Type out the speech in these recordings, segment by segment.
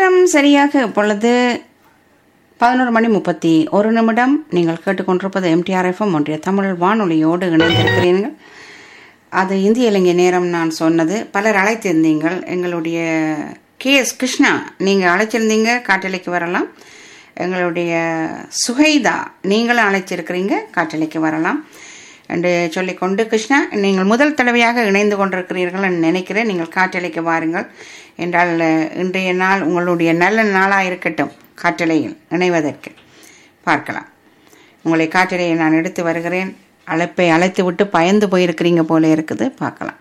நேரம் சரியாக இப்பொழுது பதினோரு மணி முப்பத்தி ஒரு நிமிடம் நீங்கள் கேட்டுக்கொண்டிருப்பது எம்டிஆர்எஃப்எம் ஒன்றிய தமிழ் வானொலியோடு இணைந்திருக்கிறீர்கள் அது இந்திய இலங்கை நேரம் நான் சொன்னது பலர் அழைத்திருந்தீங்கள் எங்களுடைய கே எஸ் கிருஷ்ணா நீங்கள் அழைச்சிருந்தீங்க காட்டலைக்கு வரலாம் எங்களுடைய சுஹைதா நீங்களும் அழைச்சிருக்கிறீங்க காட்டலைக்கு வரலாம் என்று சொல்லிக்கொண்டு கிருஷ்ணா நீங்கள் முதல் தடவையாக இணைந்து கொண்டிருக்கிறீர்கள் என்று நினைக்கிறேன் நீங்கள் காற்றலைக்கு வாருங்கள் என்றால் இன்றைய நாள் உங்களுடைய நல்ல நாளாக இருக்கட்டும் காற்றலையில் இணைவதற்கு பார்க்கலாம் உங்களை காற்றலையை நான் எடுத்து வருகிறேன் அழைப்பை அழைத்து விட்டு பயந்து போயிருக்கிறீங்க போல இருக்குது பார்க்கலாம்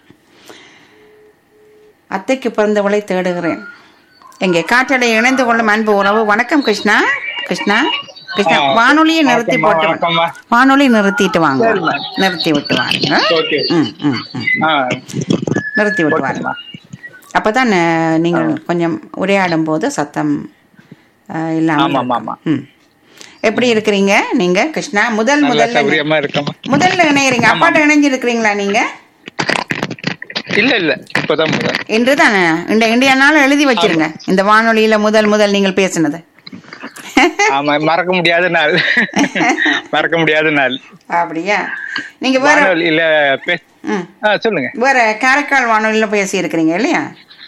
அத்தைக்கு பிறந்தவளை தேடுகிறேன் எங்கே காற்றலை இணைந்து கொள்ளும் அன்பு உறவு வணக்கம் கிருஷ்ணா கிருஷ்ணா கிருஷ்ணா வானொலியை நிறுத்தி போட்டு வணக்கம்மா. வானொலி நிறுத்திட்டு வாங்க நிறுத்தி விட்டு வாங்க ஓகே ம் ம் ம் ஆ நிறுத்தி விட்டு வாருங்க அப்பதான் அஹ், நீங்கள் கொஞ்சம் உரையாடும் போது சத்தம் அஹ், இல்லாம ஆமா, ஆமா, ஆமா. ம். எப்படி இருக்கிறீங்க நீங்க கிருஷ்ணா முதல் நல்ல முதல்ல சௌகரியமா இருக்கம்மா முதல்ல இணையறீங்க அப்பாட்ட இணைஞ்சு இருக்கிறீங்களா நீங்க இல்ல இல்ல இப்பதான் முதல் இன்று தானே இந்த இந்தியா நாள் எழுதி வச்சிருங்க இந்த வானொலியில முதல் முதல் நீங்கள் பேசினது ஆமா மறக்க முடியாத நாள் மறக்க முடியாத நாள் அப்படியா நீங்க வேற வானொலியில பே ம். ஆ சொல்லுங்க வேற காரைக்கால் வானொலியில பேசி இருக்கிறீங்க இல்லையா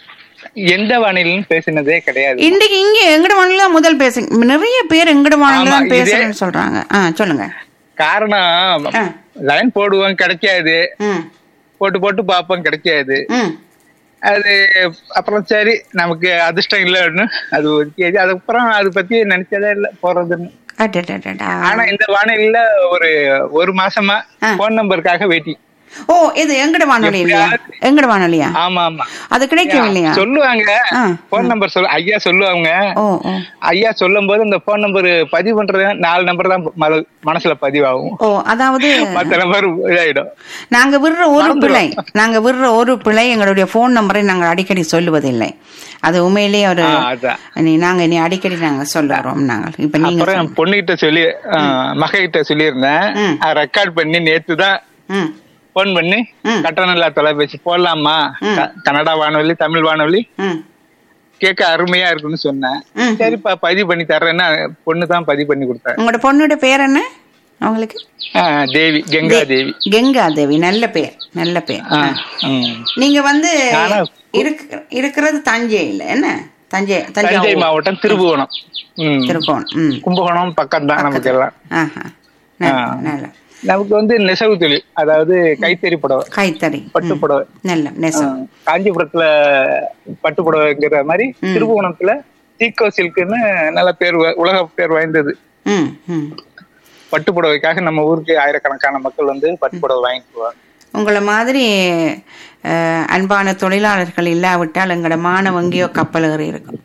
எந்த வானிலையும் பேசினதே கிடையாது இன்றைக்கு இங்க எங்கட வானொலியில முதல் பேசுங்க நிறைய பேர் எங்கட வானொலியில தான் ஆமா, இதே- பேசுறேன்னு சொல்றாங்க ஆ சொல்லுங்க காரணம் ஆ. லைன் போடுவோம் கிடைக்காது ம் போட்டு போட்டு பார்ப்போம் கிடைக்காது ம் அது அப்புறம் சரி நமக்கு அதிர்ஷ்டம் இல்லைன்னு அது ஒதுக்கியாச்சு அதுக்கப்புறம் அதை பத்தி நினைச்சதே இல்ல போறதுன்னு அடடடடா. ஆனா இந்த வானிலையில ஒரு ஒரு மாசமா ஆ. போன் நம்பருக்காக வெயிட்டிங் ஓ இது எங்கட வானொலி இல்லையா எங்கட வானொலியா ஆமா ஆமா அது கிடைக்கவில்லையா சொல்லுவாங்க ஆ, போன் நம்பர் சொல்ல ஐயா சொல்லுவாங்க ஓ ஓ ஐயா சொல்லும் போது இந்த போன் நம்பர் பதிவு பண்றது நாலு நம்பர் தான் மல- மனசுல பதிவாகும் ஓ அதாவது மத்த நம்பர் இதாயிடும் நாங்க விடுற ஒரு பிழை நாங்க விடுற ஒரு பிழை எங்களுடைய ஃபோன் நம்பரை நாங்க அடிக்கடி சொல்லுவதில்லை அது உண்மையிலேயே ஒரு ஆ, அதான். நீ நாங்க இனி அடிக்கடி நாங்க சொல்லுறோம் நாங்கள் இப்ப நீங்க அப்புறம் என் பொண்ணுகிட்ட சொல்லி மகிட்ட சொல்லியிருந்தேன் ம். ரெக்கார்ட் பண்ணி நேத்து தான் ம் போன் பண்ணி ம். கட்டணம் இல்லா தொலைபேசி போடலாமா ம். க- கன்னடா வானொலி தமிழ் வானொலி ம் கேட்க அருமையா இருக்குன்னு சொன்னேன் ம். சரிப்பா பதிவு பண்ணி தர்றேன்னா பொண்ணு தான் பதிவு பண்ணி கொடுத்தாங்க உங்களோட பொண்ணோட பேர் என்ன அவங்களுக்கு ஆ, தேவி கங்கா தேவி கங்கா தேவி நல்ல பேர் நல்ல பேர் ஆ, ஆ. ம். நீங்க வந்து நானா- இருக்க- இருக்கிறது தஞ்சை இல்ல என்ன தஞ்சை தஞ்சை தஞ்சாவூர் மாவட்டம் திருபுவனம் ம். திருப்போணம் ம் கும்பகோணம் பக்கம் தான் நமக்கு எல்லாம் ஆஹா நல்ல ஆ. நல்ல நமக்கு வந்து நெசவு தொழில் அதாவது கைத்தறி புடவை கைத்தறி பட்டு ம். புடவை நல்ல நெசம் ஆ, காஞ்சிபுரத்துல பட்டு புடவைங்கிற மாதிரி திருபுவனத்துல சீக்கோ சில்க்னு நல்ல பேர் வ- உலக பேர் வாய்ந்தது ம் ம் பட்டு புடவைக்காக நம்ம ஊருக்கு ஆயிரக்கணக்கான மக்கள் வந்து பட்டு புடவை வாங்கிக்குவாங்க உங்களை மாதிரி அஹ், அன்பான தொழிலாளர்கள் இல்லாவிட்டால் எங்களோட மானம் எங்கேயோ கப்பல் ஏறி இருக்கும்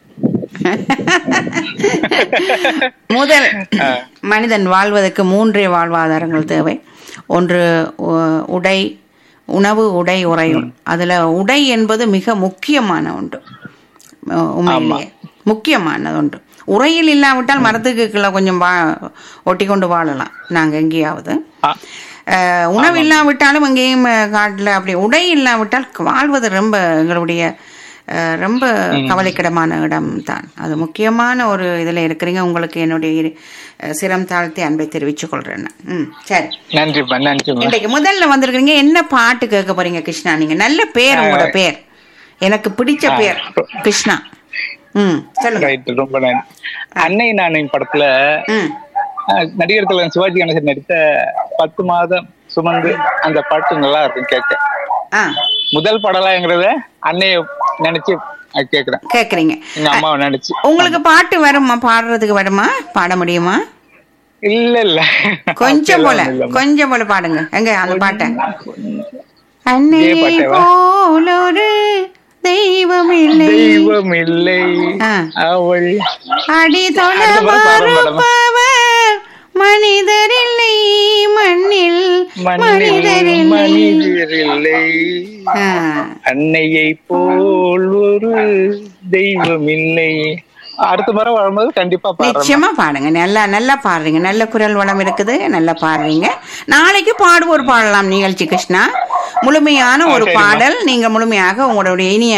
முதல் மனிதன் வாழ்வதற்கு மூன்றே வாழ்வாதாரங்கள் தேவை ஒன்று உ- உடை உணவு உடை உறையுள் அதுல உடை என்பது மிக முக்கியமான ஒன்று உ- உண்மையிலேயே முக்கியமானது ஒன்று உரையில் இல்லாவிட்டால் மரத்துக்கு கீழே கொஞ்சம் வா ஒட்டி கொண்டு வாழலாம் நாங்க எங்கேயாவது ஆ, அஹ், உணவு இல்லாவிட்டாலும் எங்கேயும் அஹ், காட்டுல அப்படி உடை இல்லாவிட்டால் வாழ்வது ரொம்ப எங்களுடைய அஹ், ரொம்ப கவலைக்கிடமான இடம் தான் அது முக்கியமான ஒரு இதுல இருக்கிறீங்க உங்களுக்கு என்னுடைய இரு- அஹ், சிரம் தாழ்த்தி அன்பை தெரிவித்துக் கொள்றேன் நான். ம் சரி நன்றிம்மா நன்றிம்மா இன்றைக்கு முதல்ல வந்திருக்கிறீங்க என்ன பாட்டு கேட்க போறீங்க கிருஷ்ணா நீங்க நல்ல பேர் உங்களோட பேர் எனக்கு பிடிச்ச பேர் கிருஷ்ணா ம் சொல்லுங்க ரைட் ரொம்ப நன்றி அன்னை நானின் படத்துல ம் ஆ, நடிகர் தலைவர் சிவாஜி கணேசன் நடித்த பத்து மாதம் சுமந்து அந்த பாட்டு நல்லா இருக்கும் கேட்க ஆ முதல் படலாங்கிறத அன்னைய நினைச்சு அது கேக்குறேன் கேக்குறீங்க எங்க அம்மாவை நினைச்சு உங்களுக்கு பாட்டு வருமா பாடுறதுக்கு வருமா பாட முடியுமா இல்ல இல்ல கொஞ்சம் போல அப்படியெல்லாம் இல்லம்மா. கொஞ்சம் போல பாடுங்க எங்க அந்த பாட்டை அன்னையை பாட்டேவா? போல் ஒரு தெய்வம் இல்லை தெய்வம் இல்லை ஆ. அவள் அடி தொட அடுத்த முறை பாடுறோம் மேடம். மறுப்பவர் மனிதர் இல்லை மண்ணில் மண்ணில் மனிதர் இல்லை மனிதர் இல்லை ஆ. அன்னையை போல் ஒரு தெய்வம் இல்லை அடுத்த முறை வரும்போது கண்டிப்பா பாடுறேன் நிச்சயமா பாடுங்க நல்லா நல்லா பாடுறீங்க நல்ல குரல் வளம் இருக்குது நல்லா பாடுறீங்க நாளைக்கு பாடுவோர் பாடலாம் நிகழ்ச்சி கிருஷ்ணா முழுமையான ஒரு சரிம்மா. பாடல் நீங்க முழுமையாக உங்களுடைய இனிய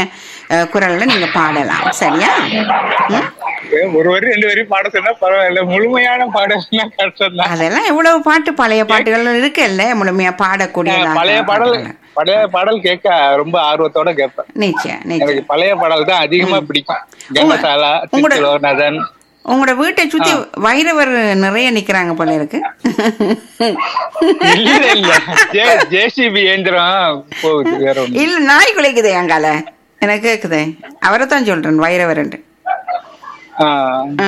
அஹ், குரல்ல நீங்க பாடலாம் சரியா ம்? ஒரு வரி ரெண்டு வரி பாட சொன்னா பரவாயில்ல முழுமையான பாடல்னா கஷ்டம் தான் அதெல்லாம் எவ்வளவு பாட்டு பழைய பாட்டுகள் இருக்குல்ல முழுமையா பாடக்கூடிய பழைய பாடல் பழைய பாடல் கேட்க ரொம்ப ஆர்வத்தோட கேட்பேன் நிச்சயம் நிச்சயம் எனக்கு பழைய பாடல் தான் அதிகமா பிடிக்கும் கங்கசாலா உங்களோட- சித்திலோநதன் உங்களோட வீட்டை சுத்தி வைரவர் நிறைய நிக்கிறாங்க போல இருக்கு இல்ல இல்ல ஜே- ஜேசிபி இயந்திரம் போகுது வேற ஒண்ணு இல்ல நாய் குலைக்குதே அங்கால எனக்கு கேக்குதே அவரை தான் சொல்றேன் வைரவர்ன்ட்டு ஆ, ஆ.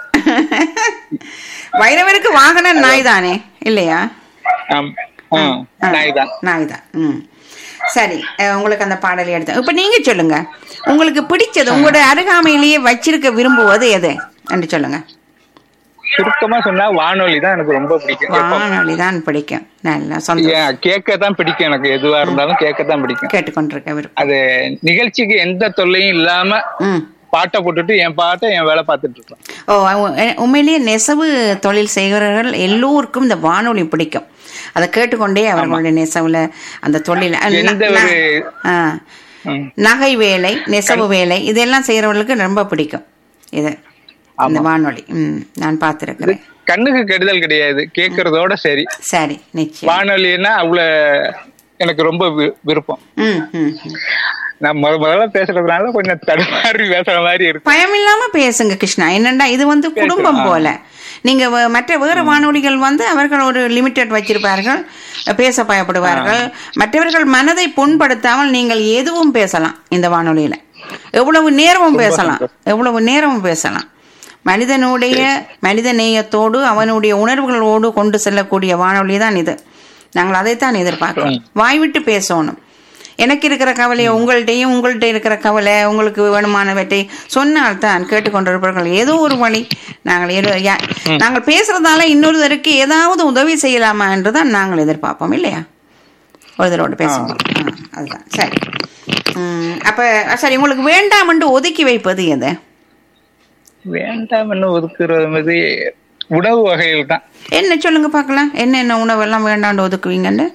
வைரவருக்கு வாகனம் நாய் தானே இல்லையா ஆம். ஆ, நாய்தான் நாய் தான் ம் சரி அஹ், உங்களுக்கு அந்த பாடலை எடுத்து இப்ப நீங்க சொல்லுங்க உங்களுக்கு பிடிச்சது உங்களோட அருகாமையிலேயே வச்சிருக்க விரும்புவது எது என்று சொல்லுங்க சுருக்கமா சொன்னா வானொலி தான் எனக்கு ரொம்ப பிடிக்கும் எப்ப- வானொலி தான் பிடிக்கும் நல்லா சொந்தம் ஏன், கேட்கத்தான் பிடிக்கும் எனக்கு எதுவா இருந்தாலும் கேட்கத்தான் பிடிக்கும் கேட்டுக்கொண்டிருக்க விருப்பம் அது நிகழ்ச்சிக்கு எந்த தொல்லையும் இல்லாம ம் பாட்டை போட்டுட்டு என் பாட்டை என் வேலை பார்த்துட்டு இருப்பேன் ஓ உ- எ- உண்மையிலேயே நெசவு தொழில் செய்கிறவர்கள் எல்லோருக்கும் இந்த வானொலி பிடிக்கும் அதை கேட்டுக்கொண்டே அவர்களுடைய நெசவுல அந்த தொழில் அஹ், ந- எந்த ந- ஒரு ஆ. ம், நகை வேலை நெசவு வேலை இதெல்லாம் செய்யறவர்களுக்கு ரொம்ப பிடிக்கும் இது இந்த வானொலி ம் நான் பார்த்துருக்கிறேன் கண்ணுக்கு கெடுதல் கிடையாது கேட்கறதோட சரி சரி நிச்சயம் வானொலின்னா அவ்வளவு எனக்கு ரொம்ப வி- விருப்பம் ம் ம் ம். நான் முத முதல்ல பேசுறதுனால கொஞ்சம் தடுமாறி பேசுற மாதிரி இருக்கும் பயம் இல்லாம பேசுங்க கிருஷ்ணா என்னண்டா இது வந்து குடும்பம் போல நீங்க வ- மற்ற வேறு வானொலிகள் வந்து அவர்கள் ஒரு லிமிட்டட் வச்சிருப்பார்கள் பேச பயப்படுவார்கள் மற்றவர்கள் மனதை புண்படுத்தாமல் நீங்கள் எதுவும் பேசலாம் இந்த வானொலியில எவ்வளவு நேரமும் பேசலாம் எவ்வளவு நேரமும் பேசலாம் மனிதனுடைய மனித நேயத்தோடு அவனுடைய உணர்வுகளோடு கொண்டு செல்லக்கூடிய வானொலி தான் இது நாங்கள் அதைத்தான் எதிர்பார்க்கிறோம் வாய்விட்டு பேசணும் எனக்கு இருக்கிற கவலையை உங்கள்கிட்டையும் உங்கள்கிட்ட இருக்கிற கவலை உங்களுக்கு வேணுமானவற்றை சொன்னால் தான் கேட்டுக்கொண்டிருப்பார்கள் ஏதோ ஒரு வழி நாங்கள் ஏதோ- யா- நாங்கள் பேசுறதால இன்னொருத்தருக்கு ஏதாவது உதவி செய்யலாமா என்றுதான் நாங்கள் எதிர்பார்ப்போம் இல்லையா ஒருத்தரோடு பேசுவோம் ஆ, அதுதான் சரி ம், அப்ப சரி உங்களுக்கு வேண்டாம் என்று ஒதுக்கி வைப்பது எது வேண்டாம் என்ன ஒதுக்குறது மாதிரி உணவு வகைகள் தான் என்ன சொல்லுங்க பார்க்கலாம் என்னென்ன உணவெல்லாம் வேண்டாண்டு ஒதுக்குவீங்கன்னு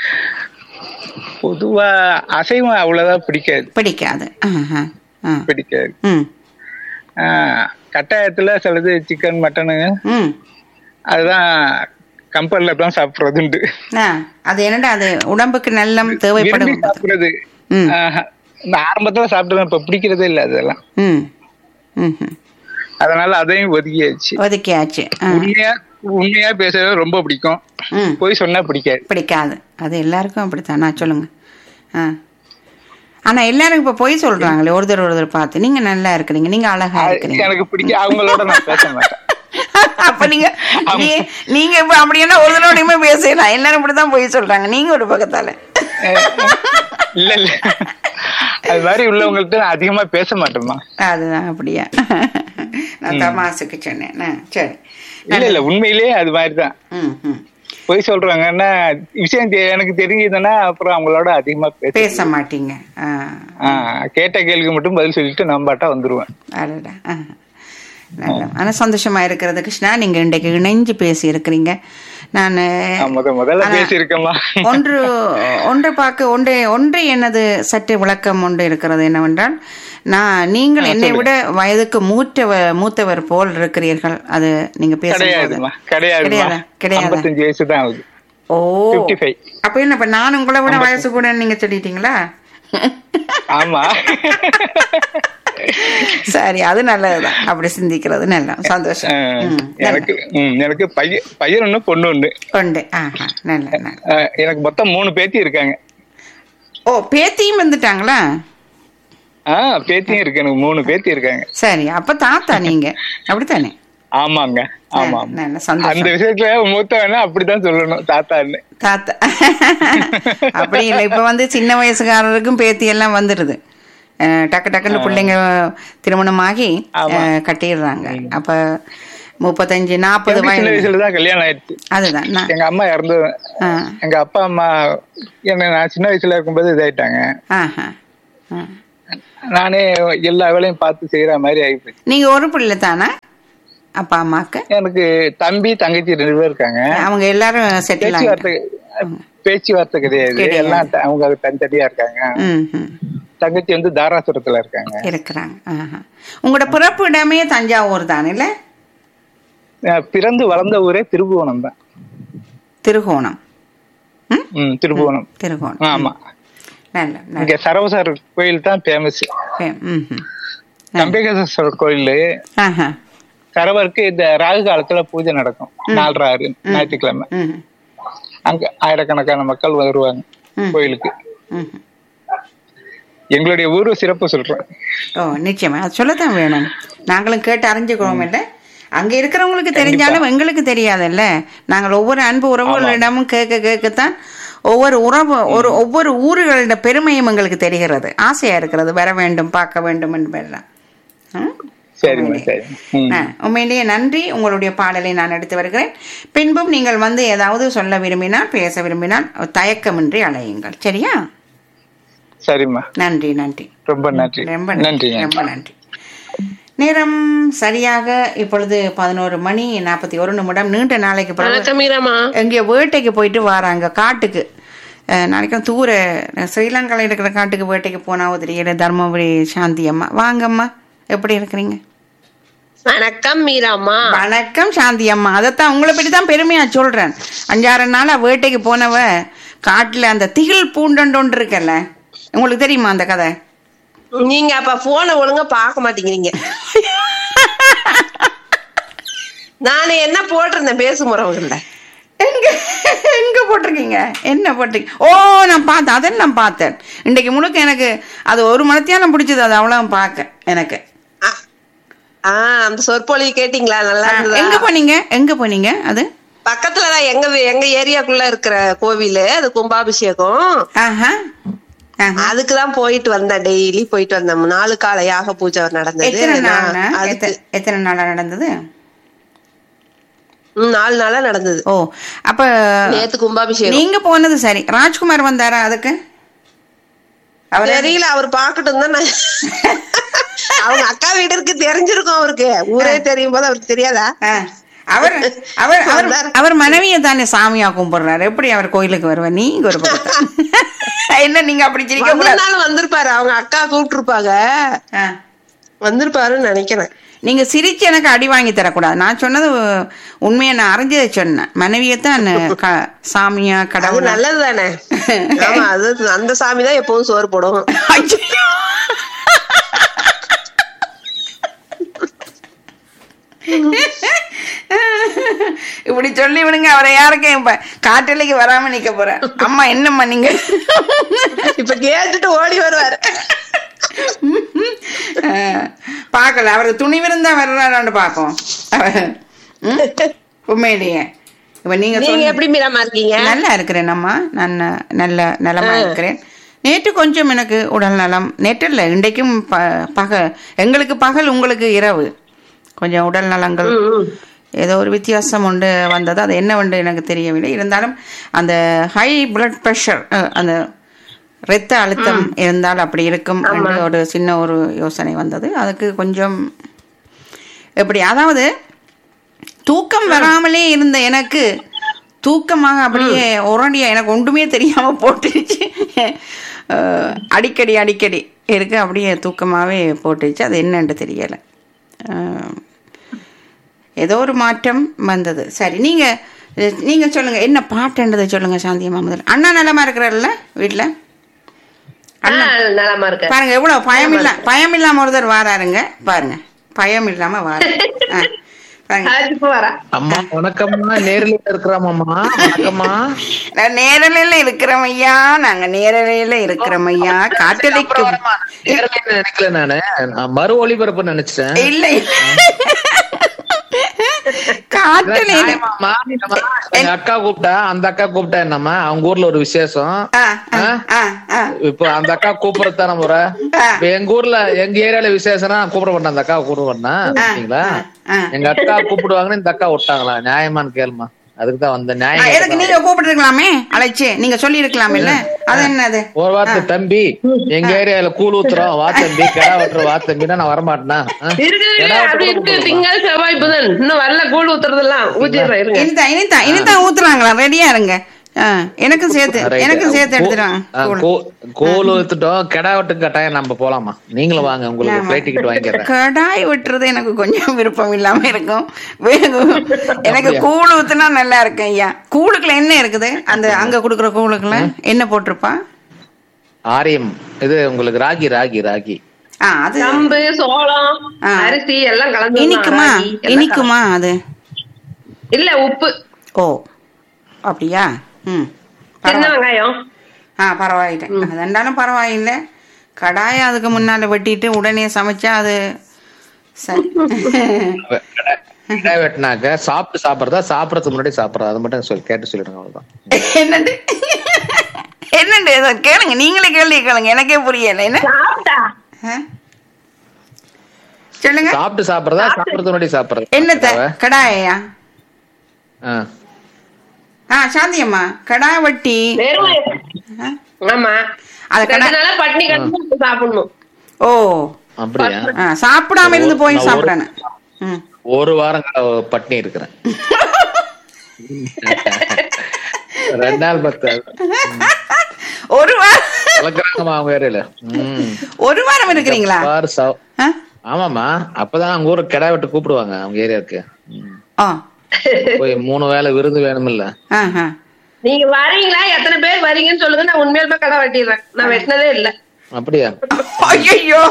பொதுவா அசைவம் அவ்வளவுதான் பிடிக்காது பிடிக்காது ஆஹா, ஆ. பிடிக்காது ம் ஆஹ், கட்டாயத்துல சிலது சிக்கன் மட்டனு ம் அதுதான் கம்பெனில தான் சாப்பிடுறதுண்டு ஆ, அது என்னடா அது உடம்புக்கு நல்லம் தேவைப்படும் விரும்பி சாப்பிடுறது ம். ஆஹ், நான் ஆரம்பத்துல சாப்பிட்டேன் இப்ப பிடிக்கிறதே இல்ல அதெல்லாம் ம் ம் ம். அதனால அதையும் ஒதுக்கியாச்சு ஒதுக்கியாச்சு ஆ. உண்மையா உண்மையா பேசுறது ரொம்ப பிடிக்கும் ம் போய் சொன்னா பிடிக்காது பிடிக்காது அது எல்லாருக்கும் அப்படித்தான் நான் சொல்லுங்க ஆ ஆனா எல்லாரும் இப்ப பொய் சொல்றாங்களே ஒருத்தர் ஒருத்தர் பார்த்து நீங்க நல்லா இருக்கிறீங்க நீங்க அழகா அது இருக்கிறீங்க எனக்கு பிடிக்க அவங்களோட நான் பேச மாட்டேன் அப்ப நீங்க நீ- நீங்க இப்ப அப்படின்னா ஒருத்தரோடையுமே பேசலாம் எல்லாரும் இப்படிதான் பொய் சொல்றாங்க நீங்க ஒரு பக்கத்தால இல்ல இல்ல அது மாதிரி உள்ளவங்கள்ட்ட நான் அதிகமா பேச மாட்டேமா அதுதான் அப்படியா நான் தமாசுக்கு சொன்னேன் ஆ, சரி இல்ல இல்ல உண்மையிலேயே அது மாதிரிதான் ம் ம் போய் சொல்றாங்கன்னா விஷயம் தெ- எனக்கு தெரிஞ்சதுன்னா அப்புறம் அவங்களோட அதிகமா பேச பேச மாட்டீங்க ஆ ஆஹ், கேட்ட கேள்விக்கு மட்டும் பதில் சொல்லிட்டு நான் பாட்டா வந்துருவேன் அடடா ஆ. நல்ல ஆனா சந்தோஷமா இருக்கிறது கிருஷ்ணா நீங்க இன்றைக்கு இணைஞ்சு பேசி இருக்கிறீங்க நான் நான் முத முதல்ல பேசியிருக்கேம்மா ஒன்று ஒன்றை பார்க்க ஒன்றை ஒன்றை எனது சற்று விளக்கம் ஒன்று இருக்கிறது என்னவென்றால் நான் நீங்கள் என்னை விட வயதுக்கு மூத்தவர் மூத்தவர் போல் இருக்கிறீர்கள் அது நீங்க பேசும்போது கிடையாதுமா கிடையாதுமா கிடையாதா? கிடையாதா? ஐம்பத்தஞ்சு வயசு தான் ஆகுது ஓ பிப்டி ஃபைவ் அப்ப என்ன இப்ப நான் உங்களை விட வயசு கூட நீங்க சொல்லிட்டீங்களா ஆமா சரி அது நல்லதுதான் அப்படி சிந்திக்கிறது நல்ல சந்தோஷம் ஆஹ், ம், எனக்கு ம், எனக்கு பையன் பையன் ஒண்ணு பொண்ணு ஒண்ணு உண்டு ஆஹா நல்ல நல்ல ஆஹ், எனக்கு மொத்தம் மூணு பேத்தி இருக்காங்க ஓ பேத்தியும் வந்துட்டாங்களா ஆஹ் பேத்தியும் இருக்கு எனக்கு மூணு பேத்தி இருக்காங்க சரி அப்ப தாத்தா நீங்க அப்படித்தானே ஆமாங்க ஆமா ஆமா. நல்ல சந்தோஷம் அந்த விஷயத்துல மூத்தவனா அப்படிதான் சொல்லணும் தாத்தான்னு தாத்தா அப்படி இல்லை இப்ப வந்து சின்ன வயசுக்காரருக்கும் பேத்தி எல்லாம் வந்துடுது அஹ் டக்கு டக்குன்னு பிள்ளைங்க திருமணமாகி அஹ், கட்டிடுறாங்க அப்ப முப்பத்தஞ்சு நாற்பது எனக்கு சின்ன வயது வயசுல தான் கல்யாணம் ஆயிடுச்சு அதுதான் நான் எங்க அம்மா இறந்து ஆ, எங்க அப்பா அம்மா என்ன நான் சின்ன வயசுல இருக்கும்போது இதாயிட்டாங்க ஆஹா, ஆ. நானே எல்லா வேலையும் பார்த்து செய்யற மாதிரி ஆயிப்போச்சு நீங்க ஒரு பிள்ளை தானா அப்பா அம்மாக்கு எனக்கு தம்பி தங்கச்சி ரெண்டு பேர் இருக்காங்க அவங்க எல்லாரும் செட்டில் ஆகிட்டாங்க பேச்சுவார்த்தை பேச்சுவார்த்தை கிடையாது கிடையாது. எல்லாம் த- அவங்க தனித்தனியா இருக்காங்க ம் ம் தங்கச்சி வந்து தாராசுரத்துல இருக்காங்க இருக்கிறாங்க ஆஹா. உங்களோட பிறப்பு இடமே தஞ்சாவூர் தான் இல்ல அஹ் பிறந்து வளர்ந்த ஊரே திருபுவனம் தான் திருகோணம் ம்? ம் திருபுவனம் திருகோணம் ஆமா நல்ல நல்ல இங்க சரவசர் கோயில் தான் ஃபேமஸ் ம், ம், ம். கம்பேகேஸ்வரர் கோயில் ஆஹா. சரவருக்கு இந்த ராகு காலத்துல பூஜை நடக்கும் நாலரை ஆறு ஞாயிற்றுக்கிழமை ம், அங்க ஆயிரக்கணக்கான மக்கள் வருவாங்க ம். கோயிலுக்கு ம். எங்களுடைய ஊரு சிறப்பு சொல்றேன் ஓ நிச்சயமா அது சொல்லத்தான் வேணும் நாங்களும் கேட்டு அறிஞ்சுக்கிறோம் இல்ல அங்க இருக்கிறவங்களுக்கு தெரிஞ்சாலும் எங்களுக்கு தெரியாதுல்ல நாங்கள் ஒவ்வொரு அன்பு உறவுகளிடமும் கேட்க கேட்கத்தான் ஒவ்வொரு உறவு ஒரு ஒவ்வொரு ஊர்களோட பெருமையும் எங்களுக்கு தெரிகிறது ஆசையா இருக்கிறது வர வேண்டும் பார்க்க வேண்டும் என்பதெல்லாம் ம்? சரிம்மா சரிம்மா ம். ஆ, உண்மையிலேயே நன்றி உங்களுடைய பாடலை நான் எடுத்து வருகிறேன் பின்பும் நீங்கள் வந்து ஏதாவது சொல்ல விரும்பினால் பேச விரும்பினால் தயக்கமின்றி அழையுங்கள் சரியா சரிம்மா நன்றி நன்றி ரொம்ப நன்றி ரொம்ப நன்றி நன்றி நன்றி ரொம்ப நன்றி நேரம் சரியாக இப்பொழுது பதினோரு மணி நாற்பத்தி ஒரு நிமிடம் நீண்ட நாளைக்கு பிறகு வணக்கம் மீராமா எங்கேயோ வேட்டைக்கு போயிட்டு வராங்க காட்டுக்கு அஹ், நாளைக்கும் தூர ஸ்ரீலங்காவில் இருக்கிற காட்டுக்கு வேட்டைக்கு போனாவோ தெரியல தர்மபுரி சாந்தி அம்மா வாங்கம்மா எப்படி இருக்கிறீங்க வணக்கம் மீராமா வணக்கம் சாந்தி அம்மா அதைத்தான் உங்களை பற்றி தான் பெருமையா சொல்றேன் அஞ்சாறு நாளா வேட்டைக்கு போனவ காட்டுல அந்த திகில் பூண்டொன்று ஒன்று இருக்கல்ல உங்களுக்கு தெரியுமா அந்த கதை நீங்க அப்ப போன ஒழுங்கா பார்க்க மாட்டேங்கிறீங்க நானு என்ன போட்டிருந்தேன் பேசும் உறவுகள்ல எங்க எங்க போட்டிருக்கீங்க என்ன போட்டிருக்கீங்க ஓ நான் பார்த்தேன் அதை நான் பார்த்தேன் இன்னைக்கு முழுக்க எனக்கு அது ஒரு மணத்தியானம் பிடிச்சது அது அவ்வளவு பார்க்க எனக்கு ஆ- ஆ அந்த சொற்பொழிவு கேட்டீங்களா நல்லா எங்க இருந்ததா போனீங்க எங்க போனீங்க அது பக்கத்துலதான் எங்க வீ- எங்க ஏரியாக்குள்ள இருக்கிற கோவில் அது கும்பாபிஷேகம் ஆஹா ஆஹா. அதுக்குதான் போயிட்டு வந்தேன் டெய்லி போயிட்டு வந்தேன் நாலு கால யாக பூஜை நடந்தது எத்தனை நாள் நான் அதுக்கு எத்தனை நாளா நடந்தது ம், நாலு நாளா நடந்தது ஓ அப்ப நேத்து கும்பாபிஷேகம் நீங்க போனது சரி ராஜ்குமார் வந்தாரா அதுக்கு அவர் தெரியல அவர் பாக்கட்டும் தான் நான் அவங்க அக்கா வீடு இருக்கு தெரிஞ்சிருக்கும் அவருக்கு ஊரே தெரியும் போது அவருக்கு தெரியாதா ஆ. அவர் அவர் அவர் வந்தாரு. அவர் மனைவியை தானே சாமியா கும்பிடுறாரு எப்படி அவர் கோயிலுக்கு வருவார் நீங்க ஒரு பக்கத்து. என்ன நீங்க அப்படி சிரிக்க கூடாது வந்திருந்தாலும் வந்திருப்பாரு அவங்க அக்கா கூப்பிட்டுருப்பாங்க ஆ. வந்திருப்பாருன்னு நினைக்கிறேன் நீங்க சிரிச்சு எனக்கு அடி வாங்கி தரக்கூடாது நான் சொன்னது உண்மையை நான் அறிஞ்சதை சொன்னேன் மனைவியத்தான் க- சாமியா அது கடவுளா நல்லது தானே ஆமா அது அந்த சாமி தான் எப்பவும் சோறு போடும் ஐயோ. இப்படி சொல்லி விடுங்க அவரை யாருக்கும் இப்ப காட்டலைக்கு வராம நிக்க போறேன் அம்மா என்னம்மா நீங்க இப்ப கேட்டுட்டு ஓடி வருவாரு அஹ், பார்க்கல அவருக்கு துணிவிருந்தா வர்றாரான்னு பார்ப்போம் ம்? உண்மையிலேயே இப்ப நீங்க நீங்க சொன்ன- எப்படி மீராமா இருக்கீங்க நல்லா இருக்கிறேன் அம்மா நான் ந- நல்ல நலமா இருக்கிறேன் நேற்று கொஞ்சம் எனக்கு உடல் நலம் நேற்று இல்லை இன்றைக்கும் ப- பக எங்களுக்கு பகல் உங்களுக்கு இரவு கொஞ்சம் உடல் நலங்கள் ஏதோ ஒரு வித்தியாசம் உண்டு வந்தது அது என்ன உண்டு எனக்கு தெரியவில்லை இருந்தாலும் அந்த ஹை பிளட் ப்ரெஷர் அந்த இரத்த அழுத்தம் இருந்தால் அப்படி இருக்கும் என்று ஒரு சின்ன ஒரு யோசனை வந்தது அதுக்கு கொஞ்சம் எப்படி அதாவது தூக்கம் வராமலே இருந்த எனக்கு தூக்கமாக அப்படியே உரண்டியா எனக்கு ஒன்றுமே தெரியாம போட்டுருச்சு அஹ், அடிக்கடி அடிக்கடி இருக்கு அப்படியே தூக்கமாவே போட்டுருச்சு அது என்னன்னு தெரியல அஹ், ஏதோ ஒரு மாற்றம் வந்தது சரி நீங்க நீங்க சொல்லுங்க என்ன பாட்டுன்றதை சொல்லுங்க சாந்தியம்மா முதல்ல அண்ணா நலமா இருக்கிறார்ல வீட்டுல ஆ, நலமா இருக்க பாருங்க எவ்வளவு பயம் இல்ல பயம் இல்லாம ஒருத்தர் வாராருங்க பாருங்க பயம் இல்லாம வாரு ஆ, பாருங்க அதுக்கு வரா அம்மா வணக்கம்மா நேரில் இருக்கிறோம்மா வணக்கம்மா நான் நேரலையில இருக்கிறோம் ஐயா நாங்க நேரலையில இருக்கிறோம் ஐயா காட்டலைக்கு நேரில் நினைக்கல நானு நான் மறு ஒளிபரப்பு நினைச்சிட்டேன் இல்லை காட்டலையில நியாயமாம்மா? அம்மா, எங்க அக்கா கூப்பிட்டா அந்த அக்கா கூப்பிட்டா என்னம்மா அவங்க ஊர்ல ஒரு விசேஷம் ஆ, ஆ, ஆ, ஆ. இப்போ அந்த அக்கா கூப்பிடத்தான முறை இப்ப எங்க ஊர்ல எங்க ஏரியால விசேஷம்னா நான் கூப்பிட மாட்டேன் அந்த அக்கா கூப்பிட மாட்டேன் சரிங்களா ஆ. எங்க அக்கா கூப்பிடுவாங்கன்னு இந்த அக்கா விட்டாங்களா நியாயமான்னு கேளுமா அதுக்கு தான் வந்த ஆ, நியாயம் எதுக்கு நீங்க கூப்பிட்டு இருக்கலாமே அழைச்சு நீங்க சொல்லி இருக்கலாம் இல்ல அது என்னது ஒரு வார்த்தை தம்பி எங்க ஏரியால கூழ் ஊத்துறோம் வா தம்பி கிடா வெட்டுறோம் வா தம்பினா நான் வரமாட்டேனா ஆ? இருக்குது கிடா அப்படி வெட்டுறதுக்கு இருக்கு கூப்பிடுமா? திங்கள் செவ்வாய் புதன் இன்னும் வரல கூழ் ஊத்துறதெல்லாம் ஊத்திடுறேன் இருங்க இனிதா இனிதா இனிதா ஊத்துறாங்களா ரெடியா இருங்க ஆ, எனக்கும் சேர்த்து Right. எனக்கும் சேர்த்து கோ- எடுத்துருவாங்க ஆ, கூழ். கோ- கோல் ஊத்துட்டோம் கெடா வெட்டுக்கு கட்டாயம் நம்ம போலாமா நீங்களும் வாங்க உங்களுக்கு ஃபிளைட் டிக்கெட் வாங்கிக்கிறேன் கடாய் வெட்டுறது எனக்கு கொஞ்சம் விருப்பம் இல்லாம இருக்கும் வேகும். எனக்கு கூழ் ஊத்துனா நல்லா இருக்கும் ஐயா கூழுக்குள்ள என்ன இருக்குது அந்த அங்க குடுக்குற கூழுக்குள்ள என்ன போட்டிருப்பா ஆரியம் இது உங்களுக்கு ராகி ராகி ராகி ஆ அது கம்பு சோளம் ஆ. அரிசி எல்லாம் கலந்து இனிக்குமா ராகி, எல்லாம் இனிக்குமா அது கலந்து. இல்ல உப்பு ஓ அப்படியா ம் சின்ன பரவாயில்ல வெங்காயம் ஆ பரவாயில்லை அது இருந்தாலும் பரவாயில்லை கடாயை அதுக்கு முன்னால வெட்டிட்டு உடனே சமைச்சா அது சரி கெடா வெட்டினாக்க சாப்பிட்டு சாப்பிடுறதா சாப்பிடறதுக்கு முன்னாடி சாப்பிடுறதா அது மட்டும் சொல்லி கேட்டு சொல்லிடுங்க அவ்வளவுதான் என்னண்டு என்னண்டு இதை கேளுங்க நீங்களே கேள்வி கேளுங்க எனக்கே புரியல என்ன சாப்பிட்டா ஆ? சொல்லுங்க சாப்பிட்டு சாப்பிடுறதா சாப்பிடறதுக்கு முன்னாடி சாப்பிடுறது என்னத்த கடாயா ஆ. ஆ சாந்தி அம்மா கடா வெட்டி வெறும் ஆ? ஆமா அது கடை- ரெண்டு நாளா பட்னி கட்டி சாப்பிடணும் ஓ அப்படியா ஆ, சாப்பிடாம இருந்து போய் நான் ஒரு- சாப்பிடணும் ம் ஒரு வாரம் க- பட்னி இருக்கிறேன் ரெண்டு நாள் பத்து ஒரு வாரம் வளர்க்குறாங்கம்மா அவங்க ஏரியால ம் ஒரு வாரம் இருக்கிறீங்களா பாரு சவ- ஆ? ஆமாமா அப்பதான் அவங்க ஊருக்கு கிடா வெட்டு கூப்பிடுவாங்க அவங்க ஏரியாவுக்கு ம். ஆ போய் மூணு வேளை விருது வேணுமில்ல ஆ ஆ நீங்க வரீங்களா எத்தனை பேர் வரீங்கன்னு சொல்லுங்க நான் உண்மையிலுமே கடை வெட்டிடுறேன் நான் வெட்டினதே இல்ல அப்படியா ஐயோ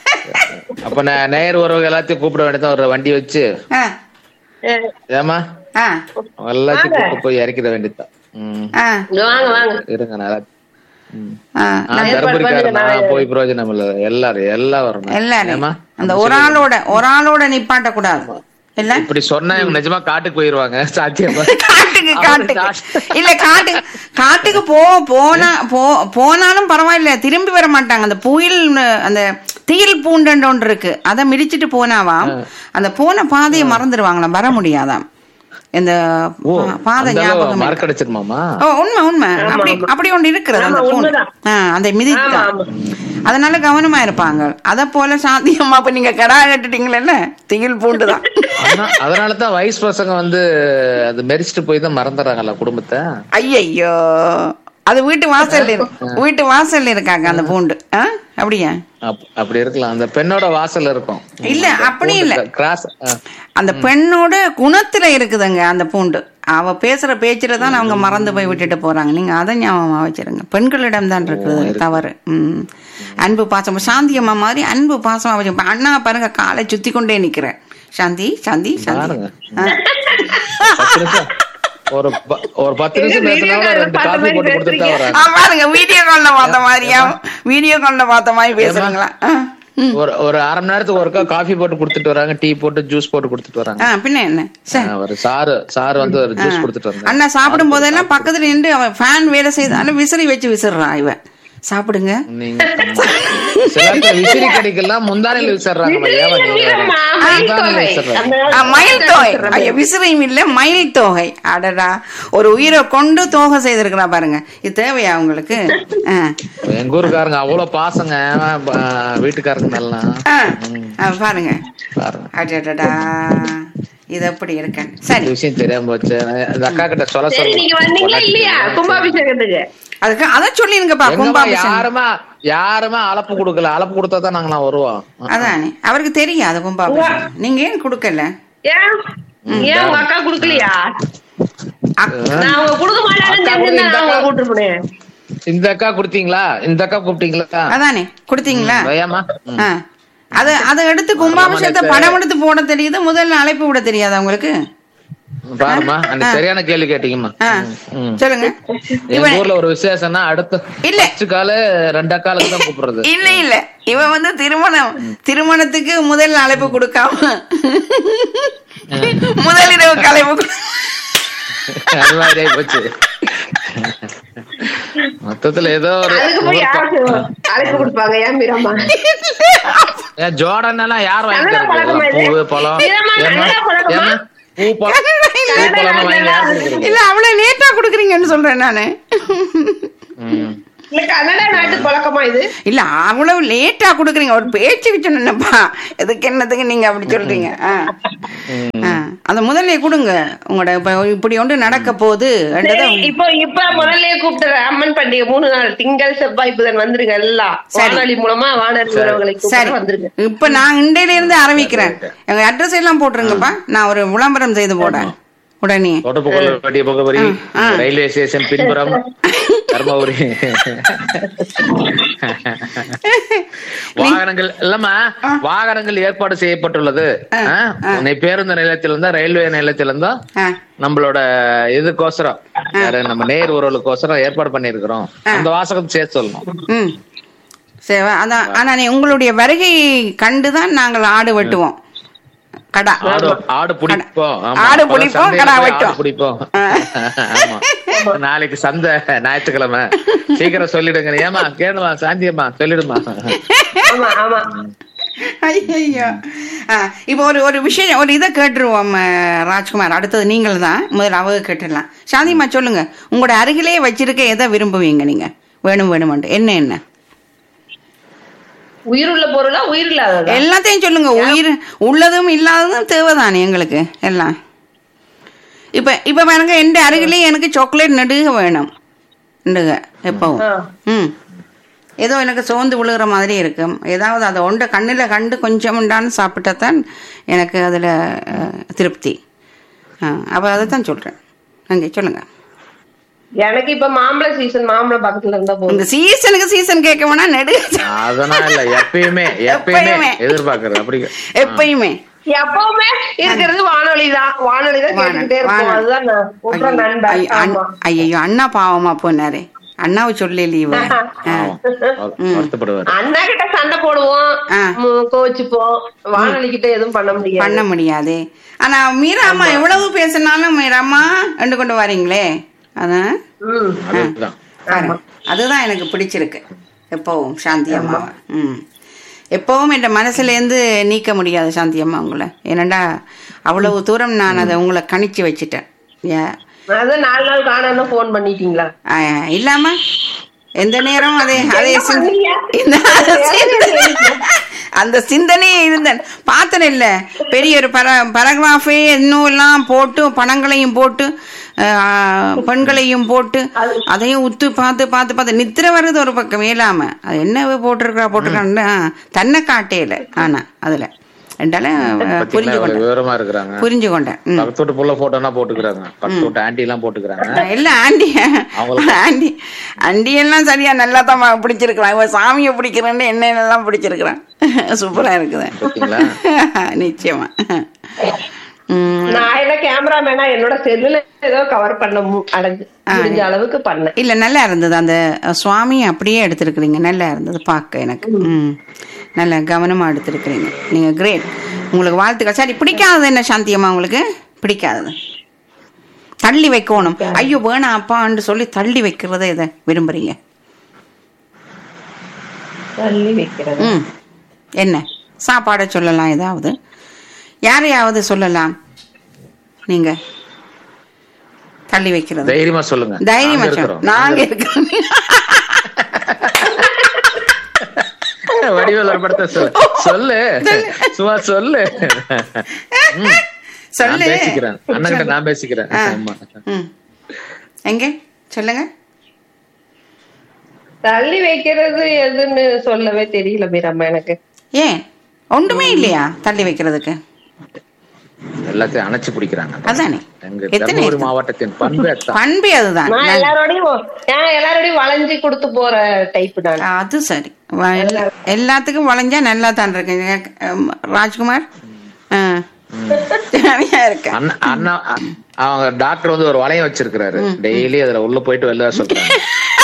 அப்ப நான் நேர் உறவு எல்லாத்தையும் கூப்பிட வேண்டியதான் ஒரு வண்டி வச்சு ஆ அஹ் ஏமா ஆ எல்லாத்தையும் கூப்பிட்டு போய் இறக்கிட வேண்டியதுதான் ம் ஆ இங்க வாங்க வாங்க இருங்க நான் எல்லாத்தையும் ம். ஆ ஆ, நான் தர்மபுரிக்காரர் ஏற்பாடு நான் பண்ணி போய் பிரயோஜனம் இல்ல எல்லாரும் எல்லாம் வரணும் எல்லாரும் ஏம்மா? அந்த ஒரு ஆளோட ஒரு ஆளோட நிப்பாட்ட கூடாது இல்ல இப்படி சொன்னா இவங்க நிஜமா காட்டுக்கு போயிருவாங்க சாத்தியமா காட்டுக்கு காட்டுக்கு இல்ல காட்டு காட்டுக்கு போ போனா போ போனாலும் பரவாயில்ல திரும்பி வர மாட்டாங்க அந்த புயல் அந்த தீயில் பூண்டன்று ஒன்று இருக்கு அதை மிதிச்சிட்டு போனாவாம் அந்த போன பாதையை மறந்துடுவாங்களாம் வர முடியாதாம் இந்த ஓ பா- பாதை அந்த அளவு ஞாபகம் இருக்கு. மறக்கடிச்சிருமாமா ஓ உண்மை உண்மை அப்படி அப்படி ஒன்று இருக்கிறது அந்த ஆமா, பூண்டு உண்மைதான். ஆ, அந்த மிதித்தா ஆமா, அதனால கவனமா இருப்பாங்க அத போல சாந்தியம்மா இப்ப நீங்க கடா கட்டுட்டீங்களே திகில் பூண்டு தான் அதனா- அதனாலதான் வயசு பசங்க வந்து அது மெரிச்சிட்டு போய் தான் மறந்துடுறாங்கல்ல குடும்பத்தை ஐயையோ அது வீட்டு வாசல்ல இருக்கு வீட்டு வாசல்ல இருக்காங்க அந்த பூண்டு ஆ? அப்படியா அப்- அப்படி இருக்கலாம் அந்த பெண்ணோட வாசல்ல இருக்கும் இல்ல, அப்படி இல்ல. கிராஸ் அந்த பெண்ணோட குணத்துல இருக்குதுங்க அந்த பூண்டு அவ பேசுற பேச்சுல தான் அவங்க மறந்து போய் விட்டுட்டு போறாங்க நீங்க அதை ஞாபகமா வச்சிருங்க பெண்களிடம் தான் இருக்குது தவறு ம் அன்பு பாசம் சாந்தி அம்மா மாதிரி அன்பு பாசமா வச்சு இப்ப அண்ணா பாருங்க காலை சுத்தி கொண்டே நிக்கிறேன் சாந்தி சாந்தி சாந்தி பாருங்க. ஆ. பத்து நிமிஷம் ஒரு ப- ஒரு பத்து நிமிஷம் பேசினாலும் ரெண்டு காஃபி போட்டு கொடுத்துட்டு தான் வராங்க ஆ, பாருங்க வீடியோ கால்ல பார்த்த மாதிரியா வீடியோ கால்ல பார்த்த மாதிரி பேசுறீங்களா ஆ. ம். ஒரு ஒரு அரை மணி நேரத்துக்கு ஒருக்கா காஃபி போட்டு கொடுத்துட்டு வராங்க டீ போட்டு ஜூஸ் போட்டு கொடுத்துட்டு வராங்க ஆ பின்ன என்ன சரி ஆ, ஒரு சாரு சாரு வந்து ஒரு ஜூஸ் கொடுத்துட்டு வந்தாங்க அண்ணா சாப்பிடும் போதெல்லாம் பக்கத்துல நின்று அவன் ஃபேன் வேலை செய்தாலும் விசிறி வச்சு விசிறான் இவன் சாப்பிடுங்க நீங்க சில பேர் விசிறி கடிக்கெல்லாம் முந்தானையில விசிறாங்க ஏன் வீரம்மா, மயில் முந்தானையில தொகை. விசிறாங்க அந்த ஆ, மயில் தொகை ஐயா விசிறியும் இல்ல மயில் தொகை அடடா ஒரு உயிரை கொண்டு தோகை செய்திருக்கிறா பாருங்க இது தேவையா உங்களுக்கு ஆ. எங்க ஊருக்காரங்க அவ்வளவு பாசங்க ஆ, வீட்டுக்காரங்க எல்லாம் ஆ. ஆ, பாருங்க பாருங்க அடடடா இது எப்படி இருக்கேன் சரி இந்த விஷயம் தெரியாம போச்சு அந்த அக்கா கிட்ட சொல்ல சரி நீங்க வந்தீங்களா இல்லையா சொல்ல கும்பாபிஷேகத்துக்கு அதுக்கு அதான் சொல்லிருங்கப்பா எங்கம்மா கும்பாபிஷேகம் யாருமா யாருமே அலப்பு கொடுக்கல அலப்பு கொடுத்தா தான் நாங்களாம் வருவோம் அதானே அவருக்கு தெரியாது கும்பாபிஷேகம் நீங்க ஏன் கொடுக்கல ஏன் ஏன் உங்க அக்கா குடுக்கலையா அக்- நான் அவங்க குடுக்க மாட்டாங்கன்னு அக்கா தெரிஞ்சிருந்தா நான் கொடுங்க, அவங்க கூட்டு போனேன் இந்த அக்கா கொடுத்தீங்களா இந்த அக்கா கூப்பிட்டீங்களா அதானே கொடுத்தீங்களா வையாமா ஆ. அது அதை எடுத்து கும்பாபிஷேகத்தை படம் எடுத்து போட தெரியுது முதல்ல அழைப்பு விட தெரியாதா உங்களுக்கு பாருமா அன்னைக்கு சரியான கேள்வி கேட்டீங்கம்மா ஆ. ம். சொல்லுங்க எங்க இவன் ஊர்ல ஒரு விசேஷம்னா அடுத்த இல்ல. ஃபர்ஸ்ட் காலு ரெண்டு அக்காலுக்கு தான் கூப்பிடுறது இல்ல இல்ல இவன் வந்து திருமணம் திருமணத்துக்கு முதல் அழைப்பு கொடுக்காம முதலிரவுக்கு அழைப்பு கொடு- அது மாதிரி ஆகி போச்சு மொத்தத்துல ஏதோ ஒரு அதுக்கு போய் யாருக்கு அழைப்பு கொடுப்பாங்க ஏன் மீரம்மா ஏன் ஜோர்டன் எல்லாம் யார் வாங்கி நல்ல தரது பழக்கமா எல்லாம் இது? பூவு பழம் இதெல்லாம் ஏம்மா? நல்ல பழக்கமா? ஏம்மா? பூ பழம் பூ பழம் வாங்கி யார் கொடுக்குறது இல்ல அவ்வளவு லேட்டா கொடுக்குறீங்கன்னு சொல்றேன் நானு ம். இல்ல கன்னடா நாட்டு பழக்கமா இது இல்ல அவ்வளவு லேட்டா குடுக்குறீங்க ஒரு பேச்சுக்கு சொன்னப்பா எதுக்கு என்னதுக்கு நீங்க அப்படி சொல்றீங்க ஆ. ஆ. அந்த முதல்ல கொடுங்க உங்களோட இப்ப இப்படி ஒன்று நடக்க போகுது என்றதை சரி, இப்போ இப்ப முதல்ல கூப்பிட்டு அம்மன் பண்டிகை மூணு நாள் திங்கள் செவ்வாய் புதன் வந்துருங்க எல்லாம் சரி. வானொலி மூலமா வானொலி உறவுகளை சரி கூப்பிட்டு வந்துருங்க இப்ப நான் இண்டையில இருந்து ஆரம்பிக்கிறேன் எங்க அட்ரஸ் எல்லாம் போட்டுருங்கப்பா நான் ஒரு விளம்பரம் செய்து போட உடனே தொடர்பு கொள்ள வேண்டிய முகவரி ஆ. ரயில்வே ஸ்டேஷன் பின்புறம் தர்மபுரி வாகனங்கள் இல்லம்மா வாகனங்கள் ஏற்பாடு செய்யப்பட்டுள்ளது ஆ? உன்னை பேருந்து நிலையத்திலிருந்தா ரயில்வே நிலையத்திலிருந்தா ஆ. நம்மளோட இதுக்கோசரம் யாரு நம்ம நேர் உறவுகளுக்கோசரம் ஏற்பாடு பண்ணிருக்கிறோம் அந்த வாசகம் சேர்த்து சொல்லணும் ம் சரி அதான் ஆனா நீ உங்களுடைய வருகையை கண்டுதான் நாங்கள் ஆடு வெட்டுவோம் கடா ஆடு ஆடு பிடிப்போம் ஆமா. ஆடு அப்பதான் பிடிப்போம், சந்தையில கடா போய் வெட்டும். ஆடு பிடிப்போம் ஆமா நாளைக்கு சந்தை ஞாயிற்றுக்கிழமை சீக்கிரம் சொல்லிடுங்க ஏமா கேளுமா சாந்தியம்மா சொல்லிடுமா ஆமா ஆமா ஐயோ இப்போ ஒரு ஒரு விஷயம் ஒரு இதை கேட்டுருவோம் அஹ், ராஜ்குமார் அடுத்தது நீங்கள் தான் முதல்ல அவங்க கேட்டுடலாம் சாந்திமா சொல்லுங்க உங்களோட அருகிலே வச்சிருக்க எதை விரும்புவீங்க நீங்க வேணும் வேணுமெண்டு என்ன என்ன உயிருள்ள பொருளா உயிர் இல்லாததா எல்லாத்தையும் சொல்லுங்க உயிர் உள்ளதும் இல்லாததும் தேவைதானே எங்களுக்கு எல்லாம் இப்ப இப்ப பாருங்க எந்த அருகிலே எனக்கு சாக்லேட் நடுக வேணும் நடுக எப்பவும் ஆ. ம் ஏதோ எனக்கு சோர்ந்து விழுகிற மாதிரி இருக்கும் ஏதாவது அதை ஒன்றை கண்ணில் கண்டு கொஞ்சம் உண்டான்னு சாப்பிட்டா தான் எனக்கு அதில் திருப்தி ஆ அப்போ அதை தான் சொல்கிறேன் நன்றி சொல்லுங்கள் எனக்கு இப்ப மாம்பழ சீசன் மாம்பழம் பக்கத்துல இருந்தா போதும் இந்த சீசனுக்கு சீசன் கேட்க வேணா நெடு அதெல்லாம் இல்ல எப்பயுமே எப்பயுமே எப்பயுமே. எதிர்பார்க்கறது அப்படி எப்பயுமே எப்பவுமே இருக்கிறது வானொலி தான் வானொலி தான் கேட்டுக்கிட்டே இருப்போம் வானொலி. அதுதான் நான் உற்ற நண்பன் ஐயோ, அண்- ஆமா ஐயையோ அண்ணா பாவமா போனாரு அண்ணாவை சொல்லி லீவு பாவம். அவர் வருத்தப்படுவாரு அண்ணா கிட்ட சண்டை போடுவோம் ஆ. ம், கோவிச்சுப்போம் வானொலி கிட்ட எதுவும் பண்ண முடியாது பண்ண முடியாது ஆனா மீரா அம்மா எவ்வளவு பேசினாலும் மீரா அம்மா ரெண்டு கொண்டு வரீங்களே அதான் ம் அதுதான் பாருங்க. அதுதான் எனக்கு பிடிச்சிருக்கு எப்பவும் சாந்தி அம்மாவை ம் எப்பவும் என் மனசுலேருந்து நீக்க முடியாது சாந்தி அம்மா உங்களை ஏனண்டா அவ்வளவு தூரம் நான் அதை உங்களை கணிச்சு வச்சுட்டேன் ஏன் அதான் நாலு நாள் காணாம போன் பண்ணிட்டீங்களா ஆ, இல்லாம எந்த நேரம் அதே அதே என்ன சிந்த- பண்ணீங்க? இந்த அந்த சிந்தனையே இருந்தேன் பார்த்தேன் இல்ல பெரிய ஒரு பர பரகிராஃபே இன்னும் எல்லாம் போட்டு பணங்களையும் போட்டு ஆ, பெண்களையும் போட்டு அதையும் உத்து பார்த்து பார்த்து பார்த்து நித்திர வருது ஒரு பக்கம் இயலாம அது என்ன போட்டிருக்கா போட்டிருக்கான்னு ஆ, தன்னை காட்டையில ஆனா அதுல ரெண்டால பாத்தீங்களா புரிஞ்சு எவ்வளவு கொண்டேன் விவரமா இருக்கிறாங்க புரிஞ்சு கொண்டேன் ம். பக்கத்து வீட்டு புள்ள போட்டோனா போட்டுக்கிறாங்க பக்கத்து வீட்டு ஆண்டி எல்லாம் போட்டுக்கிறாங்க இல்ல ஆண்டி அவங்களுக்கு- ஆண்டி ஆண்டி எல்லாம் சரியா நல்லா தான் பிடிச்சிருக்கிறான் இவன் சாமியை பிடிக்கிறேன்னு என்ன என்னெல்லாம் பிடிச்சிருக்கிறான் சூப்பரா இருக்குது பாத்தீங்களா நிச்சயமா உம், நான் என்ன கேமராமேனா என்னோட செல்லுல ஏதோ கவர் பண்ண மு- அடைஞ்சு முடிஞ்ச அளவுக்கு பண்ணேன் இல்ல நல்லா இருந்தது அந்த சுவாமி அப்படியே எடுத்திருக்கிறீங்க நல்லா இருந்தது பார்க்க எனக்கு ம் நல்ல கவனமா எடுத்திருக்கிறீங்க நீங்க கிரேட் உங்களுக்கு வாழ்த்துக்கள் சரி பிடிக்காதது என்ன சாந்தியம்மா உங்களுக்கு பிடிக்காதது தள்ளி வைக்கணும் ஐயோ வேணாம் அப்பான்னு சொல்லி தள்ளி வைக்கிறத இதை விரும்புறீங்க தள்ளி வைக்கிறேன் ம் என்ன சாப்பாடை சொல்லலாம் ஏதாவது யாரையாவது சொல்லலாம் நீங்க தள்ளி வைக்கிறது தைரியமா சொல்லுங்க தைரியமா நாங்க சொல்லுங்க இருக்கிறோம். நாங்க இருக்கிறோம் வடிவேல் ஒரு படத்தை சொல்லு சொல்லு சும்மா சொல்லு ம். நான் சொல்லு பேசிக்கிறேன் அண்ணன்கிட்ட நான் பேசிக்கிறேன் ஆ. ஆமா ம் எங்க சொல்லுங்க தள்ளி வைக்கிறது எதுன்னு சொல்லவே தெரியல மீரம்மா எனக்கு ஏன் ஒன்றுமே இல்லையா தள்ளி வைக்கிறதுக்கு எல்லாத்தையும் அணைச்சு பிடிக்கிறாங்க அதானே எங்க எத்தனை தர்மபுரி இருக்கு? மாவட்டத்தின் பண்பு அதான் பண்பே அதுதான் நான் எல்லாரோடையும் நான் எல்லாரோடையும் வளைஞ்சு கொடுத்து போற டைப் நான் அது சரி வ- எல்லா- எல்லாத்துக்கும் வளைஞ்சா நல்லா தான் இருக்குங்க அம், ராஜ்குமார் ஆ. சரியா இருக்க அண்ணா அண்ணா அ- அவங்க டாக்டர் வந்து ஒரு வளையம் வச்சிருக்கிறாரு டெய்லி அதுல உள்ள போயிட்டு வெளில வர சொல்றாங்க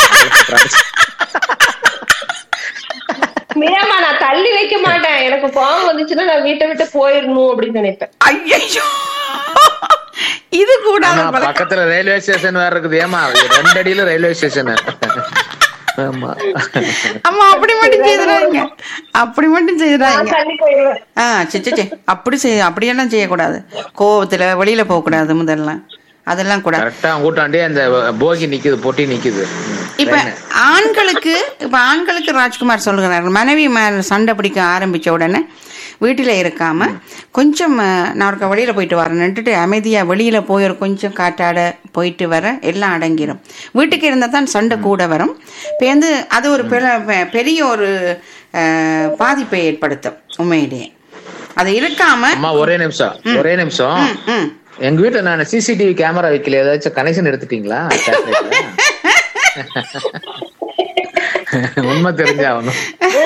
மீரம்மா நான் தள்ளி வைக்க மாட்டேன் எனக்கு கோவம் வந்துச்சுன்னா நான் வீட்டை விட்டு போயிடணும் அப்படின்னு நினைப்பேன் ஐயோ இது கூடாது ஆனா, பக்கத்துல ரயில்வே ஸ்டேஷன் வேற இருக்குது ஏமா ரெண்டு அடியில ரயில்வே ஸ்டேஷன் ஆமா அம்மா அப்படி மட்டும் செய்யறாங்க அப்படி மட்டும் செய்யறாங்க நான் தள்ளி போயிடுவேன் ஆ சே சே, சே அப்படி செய்ய அப்படியெல்லாம் செய்யக்கூடாது கோவத்துல வெளியில போக கூடாது முதல்ல அதெல்லாம் கூட கரெக்டா கூட்டாண்டி அந்த போகி நிக்குது பொட்டி நிக்குது ம், இப்ப train. ஆண்களுக்கு இப்ப ஆண்களுக்கு ராஜ்குமார் சொல்கிறார்கள் மனைவி மேல சண்டை பிடிக்க ஆரம்பிச்ச உடனே வீட்டில் இருக்காம கொஞ்சம் அஹ், நான் ஒரு வெளியில போயிட்டு வரேன்னுட்டு அமைதியா வெளியில போய் ஒரு கொஞ்சம் காட்டாட போயிட்டு வர எல்லாம் அடங்கிரும் வீட்டுக்கு இருந்தால் தான் சண்டை கூட வரும் இப்போ வந்து அது ஒரு பெர- பெ- பெரிய ஒரு அஹ், பாதிப்பை ஏற்படுத்தும் உண்மையிலேயே அது இருக்காம அம்மா ஒரே நிமிஷம் ஒரே நிமிஷம் ம், ம். எங்க வீட்டுல நான் சிசிடிவி கேமரா வைக்கல ஏதாச்சும் கனெக்ஷன் எடுத்துட்டீங்களா satellite-ல? உண்மை தெரிஞ்சாகணும்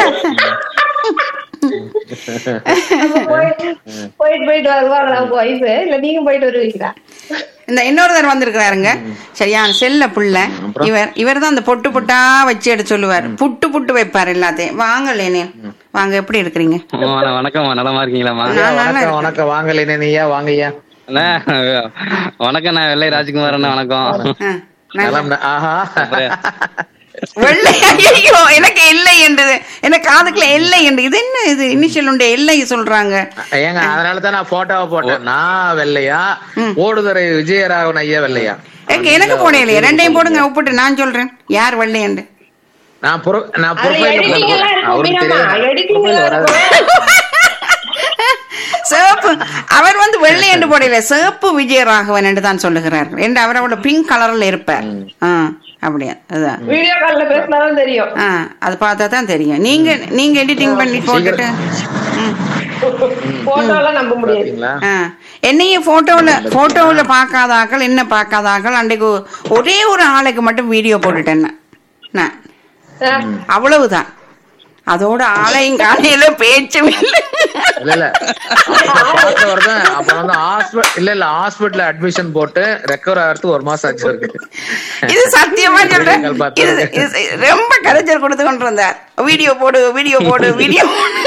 போயிட்டு போயிட்டு வருவாங்களா உங்க ஒய்ஃப் இல்ல நீங்க போயிட்டு வருவீங்களா இந்த இன்னொருத்தர் வந்திருக்கிறாருங்க சரியான செல்ல புள்ள இவர் இவர் தான் அந்த பொட்டு பொட்டா வச்சு எடுத்து சொல்லுவார் புட்டு புட்டு வைப்பார் எல்லாத்தையும் வாங்க லேனே வாங்க எப்படி இருக்கிறீங்க வண- வணக்கம்மா நலமா இருக்கீங்களாம்மா நான் நல்லா வணக்கம் வணக்கம் வாங்க நீயா வாங்கய்யா அண்ணா, வணக்கம் நான் வெள்ளை ராஜ்குமார் அண்ணா வணக்கம் ஆ, நல்லா- நலம் ஆஹா வெள்ளை ஐயோ எனக்கு இல்லை என்று எனக்கு காதுக்குள்ள எல்லை என்று இது என்ன இது இனிஷியல் உண்டு எல்லை சொல்றாங்க ஏங்க அதனால தான் நான் போட்டோவை போட்டேன் நான் வெள்ளையா ஓடுதுறை விஜயராகவன் ஐயா வெள்ளையா ஏங்க எனக்கு போடையிலையே ரெண்டையும் போடுங்க ஒப்பிட்டு நான் சொல்றேன் யார் வெள்ளை என்று நான் புற- நான் அதுல ப்ரொஃபைல் editing எல்லாம் இருக்கும் அவருக்கு மீனம்மா, தெரியாது editing Profile எல்லாம் வராது. சிவப்பு அவர் வந்து வெள்ளை என்று போடையில சிவப்பு விஜயராகவன் என்று தான் சொல்லுகிறார் என்று அவர் அவரோட பிங்க் கலர்ல இருப்பார் ஆ அப்படியா அதுதான் வீடியோ கால்ல பேசினாலும் தெரியும் ஆ அது பார்த்தா தான் தெரியும் நீங்க நீங்க எடிட்டிங் பண்ணி போட்டுட்டு ம். போட்டோ எல்லாம் நம்ப முடியாது பாத்தீங்களா ஆ. என்னையும் போட்டோவில் போட்டோவில் பார்க்காத ஆக்கள் என்ன பார்க்காத ஆக்கள் அன்றைக்கு ஒரே ஒரு ஆளுக்கு மட்டும் வீடியோ போட்டுட்டேன் நான். நான் ஆ. அவ்வளவுதான் அதோட ஆளையும் காலையில பேச்சும் இல்லை இல்ல இல்ல பார்த்தவர் தான் அப்புறம் வந்து ஹாஸ்பிட்டல் இல்ல இல்ல ஹாஸ்பிட்டல் அட்மிஷன் போட்டு ரெக்கவர் ஆகிறதுக்கு ஒரு மாசம் ஆச்சு இருக்கு இது சத்தியமா சொல்றேன் நீங்கள் பார்த்து இது இது ரொம்ப கலைச்சல் கொடுத்து கொண்டு இருந்தார் வீடியோ போடு வீடியோ போடு வீடியோ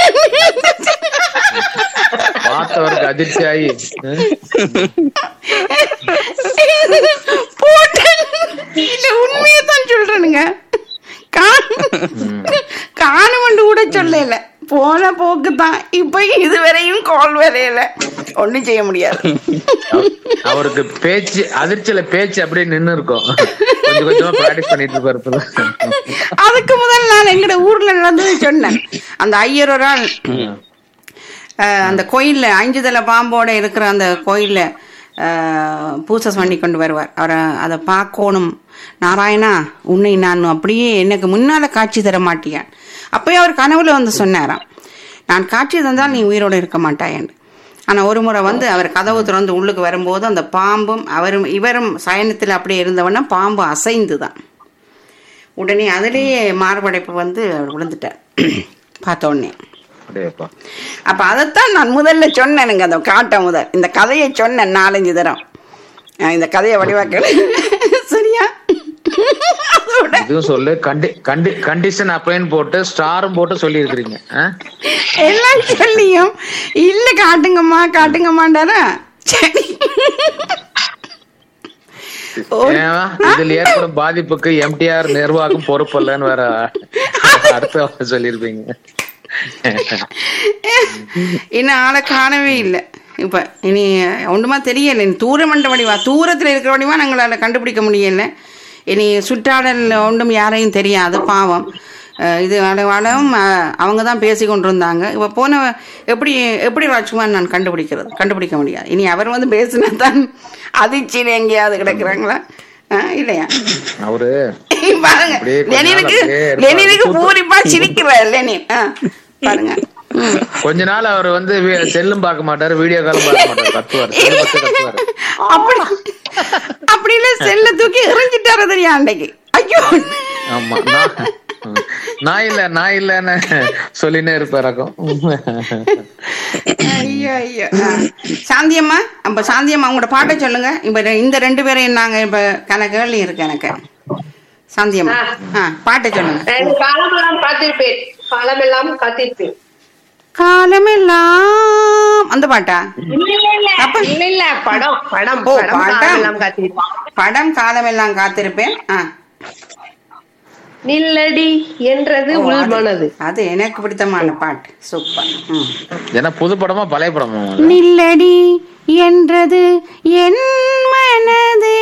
பார்த்தவருக்கு அதிர்ச்சி ஆகி போட்டு இல்ல உண்மையை தான் சொல்றேனுங்க காணுமண்டு கூட சொல்லல போன போக்கு தான் இப்ப இதுவரையும் கால் வரையில ஒண்ணும் செய்ய முடியாது அவருக்கு பேச்சு அதிர்ச்சியில பேச்சு அப்படியே நின்னு இருக்கும் கொஞ்சம் கொஞ்சமா பிராக்டிஸ் பண்ணிட்டு இருப்பாரு அதுக்கு முதல் நான் எங்கட ஊர்ல நடந்தது சொன்னேன் அந்த ஐயர் ஒரு ஆள் அஹ், அந்த கோயில்ல அஞ்சு தலை பாம்போட இருக்கிற அந்த கோயில்ல அஹ், பூசை பண்ணி கொண்டு வருவார் அவரை அதை பார்க்கணும் நாராயணா உன்னை நான் அப்படியே எனக்கு முன்னால காட்சி தர மாட்டியான் அப்பயே அவர் கனவுல வந்து சொன்னாராம் நான் காட்சி தந்தால் நீ உயிரோடு இருக்க மாட்டாயன்னு ஆனா ஒரு முறை வந்து அவர் கதவு திறந்து உள்ளுக்கு வரும்போது அந்த பாம்பும் அவரும் இவரும் சயனத்தில் அப்படியே இருந்தவனா பாம்பு அசைந்து தான் உடனே அதிலேயே மார்படைப்பு வந்து அவர் விழுந்துட்டார் பார்த்த உடனே அப்படியேப்பா அப்ப அதைத்தான் நான் முதல்ல சொன்னேனுங்க அந்த காட்ட முதல் இந்த கதையை சொன்னேன் நாலஞ்சு தரம் அஹ் இந்த கதையை வடிவாக்க சரியா அதோட இதுவும் சொல்லு கண்டி கண்டி கண்டிஷன் அப்ளைன் போட்டு ஸ்டாரும் போட்டு சொல்லி இருக்கிறீங்க எல்லாம் சொல்லியும் இல்ல காட்டுங்கம்மா காட்டுங்கம்மாண்டாரா சரி ஒரு- இதில் ஏற்படும் பாதிப்புக்கு எம்டிஆர் நிர்வாகம் பொறுப்பல்லன்னு வேற அடுத்த சொல்லியிருப்பீங்க இன்னும் ஆளை காணவே இல்லை இப்ப இனி ஒன்றுமா தெரியல இனி தூரமண்ட வடிவா தூரத்தில் இருக்கிற வடிவா நாங்களால கண்டுபிடிக்க முடியல இனி சுற்றாடல் ஒன்றும் யாரையும் தெரியாது பாவம் அஹ் இது அளவாலும் அவங்க தான் பேசி கொண்டு இருந்தாங்க இப்போ போன எப்படி எப்படி ராஜ்குமார் நான் கண்டுபிடிக்கிறது கண்டுபிடிக்க முடியாது இனி அவர் வந்து பேசினா தான் அதிர்ச்சியில் எங்கேயாவது கிடக்குறாங்களா அஹ் இல்லையா அவரு பாருங்க அப்படியே கொஞ்ச நாள் லெனினுக்கு அப்படியே இருப்பாரு. லெனினுக்கு பூரிப்பா சிரிக்கிறார் லெனின் ஆ, பாருங்க ம். கொஞ்ச நாள் அவர் வந்து வி- செல்லும் பார்க்க மாட்டாரு வீடியோ காலும் பார்க்க மாட்டாரு கத்துவாரு செல்லு பார்த்து கத்துவாரு அப்படி அப்படி இல்ல செல்ல தூக்கி எறிஞ்சிட்டாரு தெரியா அன்னைக்கு ஐயோ ஆமா நான் நான் இல்ல நான் இல்லன்னு சொல்லினே இருப்பாராக்கும் ஐயோ ஐயோ ஆ. சாந்தியம்மா அப்ப சாந்தியம்மா உங்களோட பாட்டை சொல்லுங்க இப்ப ரெ- இந்த ரெண்டு பேரையும் நாங்க இப்ப கணக்குகள் இருக்கு எனக்கு சாந்தியம்மா ஆ பாட்டை சொல்லுங்க நான் காலமெல்லாம் காத்திருப்பேன் காலமெல்லாம் காத்திருப்பேன் காலமெல்லாம் அந்த பாட்டா இல்ல இல்ல இல்ல அப்ப- இல்ல இல்ல படம் படம் ஓ, படம் படம். காலமெல்லாம் காத்திருப்பேன் படம் காலமெல்லாம் காத்திருப்பேன் ஆ நில்லடி என்றது ஓ, உள் அது- மனது அது எனக்கு பிடித்தமான பாட்டு சூப்பர் ம். ஏன்னா புது படமா பழைய படமா நில்லடி என்றது என் மனது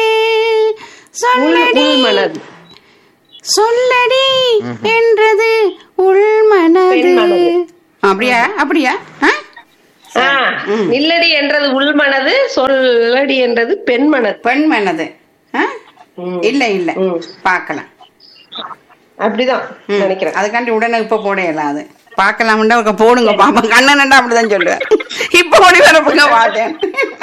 சொல்லடி உள்மனது. சொல்லடி என்றது உள்மனது பெண்மனது. அப்படியா அப்படியா ஆ? ஆ, நில்லடி என்றது உள்மனது சொல்லடி என்றது பெண்மனது பெண் மனது ஆ? ம். இல்ல இல்ல ம். பார்க்கலாம் அப்படிதான் ம். நினைக்கிறேன் அதுக்காண்டி உடனே இப்ப போட இயலாது பார்க்கலாம்டா ஒரு போடுங்க பாப்பா கண்ணனண்டா அப்படிதான் சொல்லுவேன் இப்ப ஓடி வரப்புங்க பார்த்தேன்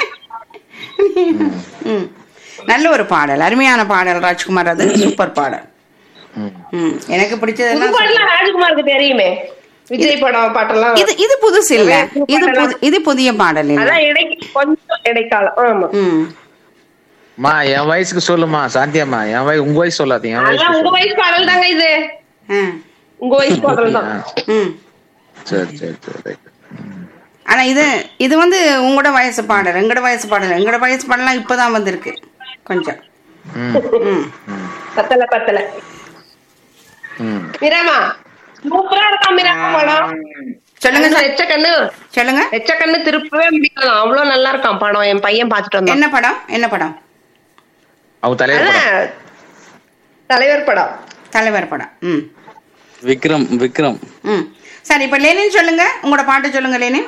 ம். நல்ல ஒரு பாடல் அருமையான பாடல் ராஜ்குமார் அது சூப்பர் பாடல் ம். ம். எனக்கு புது பிடிச்சதெல்லாம் பாட்டுலாம் ராஜ்குமாருக்கு தெரியுமே விஜய் படம் பாட்டெல்லாம் இது இது புதுசு இல்ல இது புது இது புதிய பாடல் இல்ல அதான் இடை கொஞ்சம் இடைக்காலம் ஆமா ம் மா என் வயசுக்கு சொல்லுமா சாந்தியம்மா என் வயசு உங்க வயசு சொல்லாதீங்க என் அதான் வயசுக்கு உங்க வயசு பாடல் தாங்க இது ஆ. உங்க வயசு பாடல் தான் சொல்லு. ம் சரி சரி சரி ரைட். ஆனா இது இது வந்து உங்களோட வயசு பாடல் எங்களோட வயசு பாடல் எங்களோட வயசு பாடலாம் இப்பதான் வந்திருக்கு கொஞ்சம் ம் ம் பத்தல பத்தல ம் மீராமா சூப்பரா இருக்கா மீராமா படம் சொல்லுங்க சார் எச்ச கண்ணு சொல்லுங்க எச்ச கண்ணு திருப்பவே முடியாது அவ்வளவு நல்லா இருக்கான் படம் என் பையன் பாத்துட்டு வந்தான் என்ன படம் என்ன படம் அவங்க தலைவர் படம். அதான் தலைவர் படம் தலைவர் படம் ம் விக்ரம் விக்ரம் ம் சரி இப்ப லெனின் சொல்லுங்க உங்களோட பாட்டு சொல்லுங்க லெனின்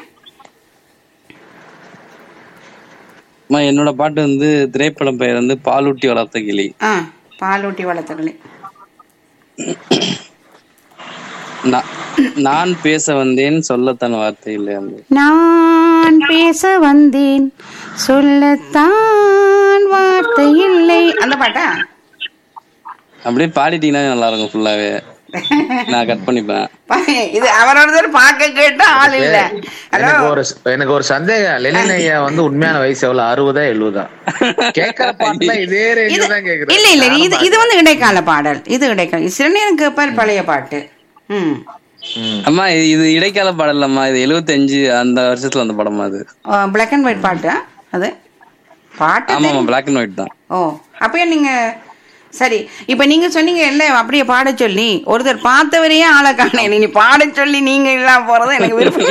அம்மா, என்னோட பாட்டு வந்து திரைப்படம் பெயர் வந்து பாலூட்டி வளர்த்த கிளி ஆ பாலூட்டி வளர்த்தகளே நா- நான் பேச வந்தேன் சொல்லத்தன் வார்த்தை இல்லை அந்த நான் பேச வந்தேன் சொல்லத்தான் வார்த்தை இல்லை அந்த பாட்டா அப்படியே பாடிட்டீங்கன்னா நல்லா இருக்கும் ஃபுல்லாவே நான் கட் பண்ணிப்பேன் பா- இது அவரோட பார்க்க கேட்ட ஆள் இல்ல ஹலோ எனக்கு ஒரு எனக்கு ஒரு சந்தேகம் லெனின் ஐயா வந்து உண்மையான வயசு எவ்வளவு அறுபதா எழுபதா கேட்கற பாட்டுல இதே ரேஞ்சில தான் கேக்குறேன் இல்ல இல்ல இது இது வந்து இடைக்கால பாடல் இது இடைக்கால சில நேரம் கேட்பார் பழைய பாட்டு ம் ம். அம்மா இது- இது இடைக்கால பாடல் இல்லம்மா இது 75 அந்த வருஷத்துல அந்த படமா அது பிளாக் அண்ட் ஒயிட் பாட்டு அது பாட்டு ஆமாமா தெரியும். பிளாக் அண்ட் ஒயிட் தான் ஓ அப்பயே நீங்க சரி இப்ப நீங்க சொன்னீங்க இல்ல அப்படியே பாட சொல்லி ஒருத்தர் பார்த்தவரையே ஆளை காண நீ பாட சொல்லி நீங்க இல்லாம போறது எனக்கு விருப்பம்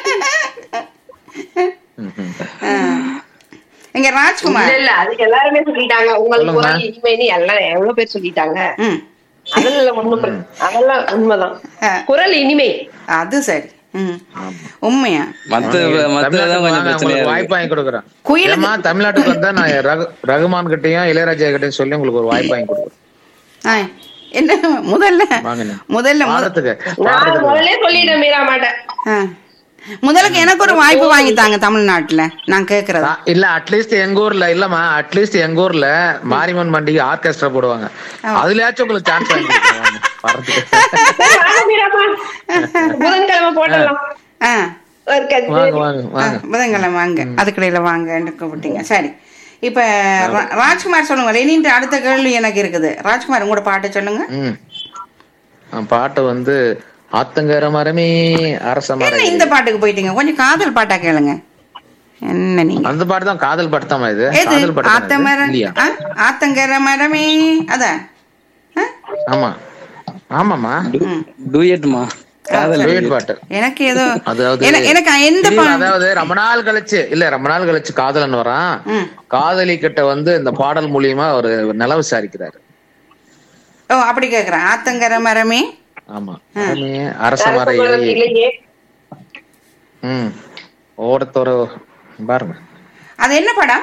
ஆ. இங்க ராஜ்குமார் இல்ல இல்ல அது எல்லாருமே சொல்லிட்டாங்க உங்களுக்கு சொல்லுங்க. குரல் இனிமைன்னு எல்லாம் எவ்வளவு பேர் சொல்லிட்டாங்க ம் அதெல்லாம் ஒண்ணும் பிர- அதெல்லாம் உண்மைதான் ஆ. குரல் இனிமை அது சரி ம் உண்மையா மத்த மத்ததான் தமிழ்நாட்டுக்கு கொஞ்சம் வாங்க, பிரச்சனையா உங்களுக்கு வாய்ப்பு இருக்கு வாங்கி கொடுக்குறேன் குயிலுக்கு- ஏம்மா, தமிழ்நாட்டுக்கு வந்தா நான் ரகு- ரகுமான் கிட்டயும் இளையராஜா கிட்டயும் சொல்லி உங்களுக்கு ஒரு வாய்ப்பு வாங்கி கொடுக்குறேன் ஆ, என்ன முதல்ல வாங்கண்ணே. முதல்ல முத- பாடுறதுக்கு நான் பாடுறதுக்கு முதல்ல சொல்லிட்டேன் மீரா மாட்டேன் ஆ. முதலுக்கு எனக்கு ஒரு வாய்ப்பு வாங்கி தாங்க தமிழ்நாட்டுல நான் கேக்குறது ஆ, இல்ல அட்லீஸ்ட் எங்க ஊர்ல இல்லம்மா அட்லீஸ்ட் எங்க ஊர்ல மாரியம்மன் பண்டிகை ஆர்கெஸ்ட்ரா போடுவாங்க அதுலயாச்சும் உங்களுக்கு சான்ஸ் வாங்கி கொடுக்குறேன் பாடுறதுக்கு சரி, வாங்க மீராமா புதன்கிழமை போட்டுடலாம் ஆ இருக்காது. வாங்க வாங்க ஆ, வாங்க புதன்கிழமை வாங்க அதுக்கடையில வாங்க கூப்பிட்டீங்க சரி இப்ப ரா- ராஜ்குமார் சொல்லுங்க லெனின்ட்டு அடுத்த கேள்வி எனக்கு இருக்குது ராஜ்குமார் உங்களோட பாட்டு சொல்லுங்க ம் ஆ, பாட்டு வந்து ஆத்தங்கர மரமே அரச என்ன மரம் இந்த பாட்டுக்கு போயிட்டீங்க கொஞ்சம் காதல் பாட்டா கேளுங்க என்ன நீங்க அந்த பாட்டு தான் காதல் பாட்டு தான் இது எது காதல் பாட்டு ஆத்த தானே இது? மரம் இல்லையா ஆ, ஆத்தங்கர மரமே அதான் ஆ? ஆமா ஆமாமா டூயட்மா காதல் டூயட் பாட்டு எனக்கு ஏதோ அதாவது என- எனக்கு எந்த இல்ல, பா- அதாவது ரொம்ப நாள் கழிச்சு இல்ல ரொம்ப நாள் கழிச்சு காதலன் வரான் ம். காதலி கிட்ட வந்து இந்த பாடல் மூலியமா ஒரு நில விசாரிக்கிறாரு ஓ அப்படி கேக்குறேன் ஆத்தங்கர மரமே ஆமா மரமே, அரச மர அரச மரம் இலையே இல்லையே. ம் ஒவ்வொருத்தர் பாருங்க அது என்ன படம்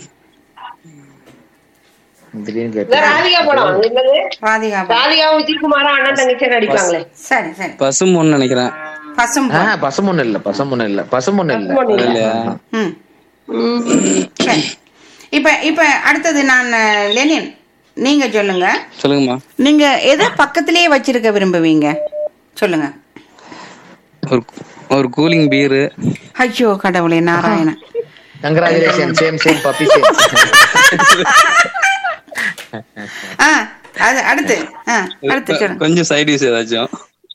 திடீர்னு இந்த கேட்டு ராதிகா படம் என்னது ராதிகா படம். ராதிகாவும் விஜயகுமாரும் அண்ணன் தங்கச்சியா நடிப்பாங்களே சரி சரி பசும் ஒண்ணு நினைக்கிறேன் பசும் ஆ பசுமொன்னு இல்ல பசுமொன்னு இல்ல பசுமொன்னு இல்ல பசும்பொன்னு இல்ல. இல்லையா ம் சரி இப்ப இப்ப அடுத்தது நான் அஹ், லெனின் நீங்க சொல்லுங்க சொல்லுங்கம்மா நீங்க எதை பக்கத்திலேயே வச்சிருக்க விரும்புவீங்க சொல்லுங்க ஒரு ஒரு கூலிங் பீரு ஐயோ கடவுளே Narayanan congratulation same same puppy same ஆ அது அடுத்து ஆ அடுத்து சொல்லுங்க கொஞ்சம் சைடிஸ் ஏதாச்சும்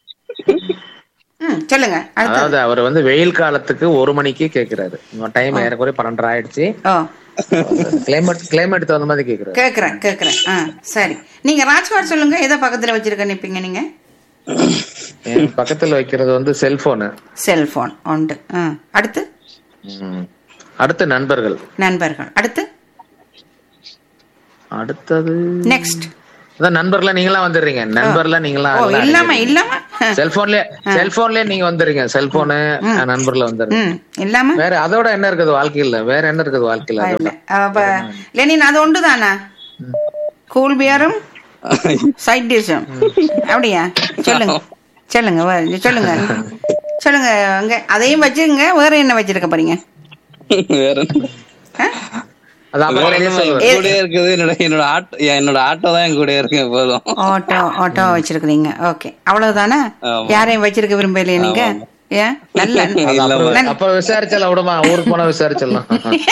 ம் சொல்லுங்க அடுத்து அதாவது அவர் வந்து வெயில் காலத்துக்கு ஒரு மணிக்கு கேக்குறாரு டைம் ஏறக்குறைய பன்னெண்டரை ஆயிடுச்சு ஓ கிளைமேட் கிளைமேட் தகுந்த மாதிரி கேக்குறாரு கேக்குறேன் கேக்குறேன் ஆ சரி நீங்க ராஜ்குமார் சொல்லுங்க எதை பக்கத்துல வச்சிருக்க நிப்பீங்க நீங்க என் பக்கத்துல வைக்கிறது வந்து செல்போனு செல்போன் உண்டு ஆ அடுத்து அடுத்து நண்பர்கள் நண்பர்கள் அடுத்து அடுத்தது நெக்ஸ்ட் அதான் நண்பர்ல நீங்களா வந்துடுறீங்க நண்பர்ல நீங்களா ஓ இல்லாம இல்லாம செல்போன்லயே செல்போன்லயே நீங்க வந்துடுறீங்க செல்போனு நண்பர்ல வந்துடுங்க ம் இல்லாம வேற அதோட என்ன இருக்குது வாழ்க்கையில வேற என்ன இருக்குது வாழ்க்கையில அதோட இல்ல அப்ப லெனின் அது ஒன்று தானா கூல் பியரும் சைட் டிஷ்ஷும் அப்படியா சொல்லுங்க சொல்லுங்க வ- சொல்லுங்க சொல்லுங்க அங்க அதையும் வச்சுங்க வேற என்ன வச்சிருக்க போறீங்க வேற என்ன? ஆ? அது அப்புறம் வேற வெளியே என்ன? சொல்லுவேன். என் கூடயே இருக்குது என்னோட என்னோட ஆட்டோ என்னோட ஆட்டோ தான் என் கூட இருக்கு போதும் ஆட்டோ ஆட்டோ வச்சிருக்கிறீங்க ஓகே அவ்வளவுதானே ஆமா. யாரையும் வச்சிருக்க விரும்பலையே நீங்க ஏன் நல்ல அது அப்புறம் நல்ல- அப்புறம் விசாரிச்சலாம் விடுமா ஊருக்கு போனா விசாரிச்சிடலாம்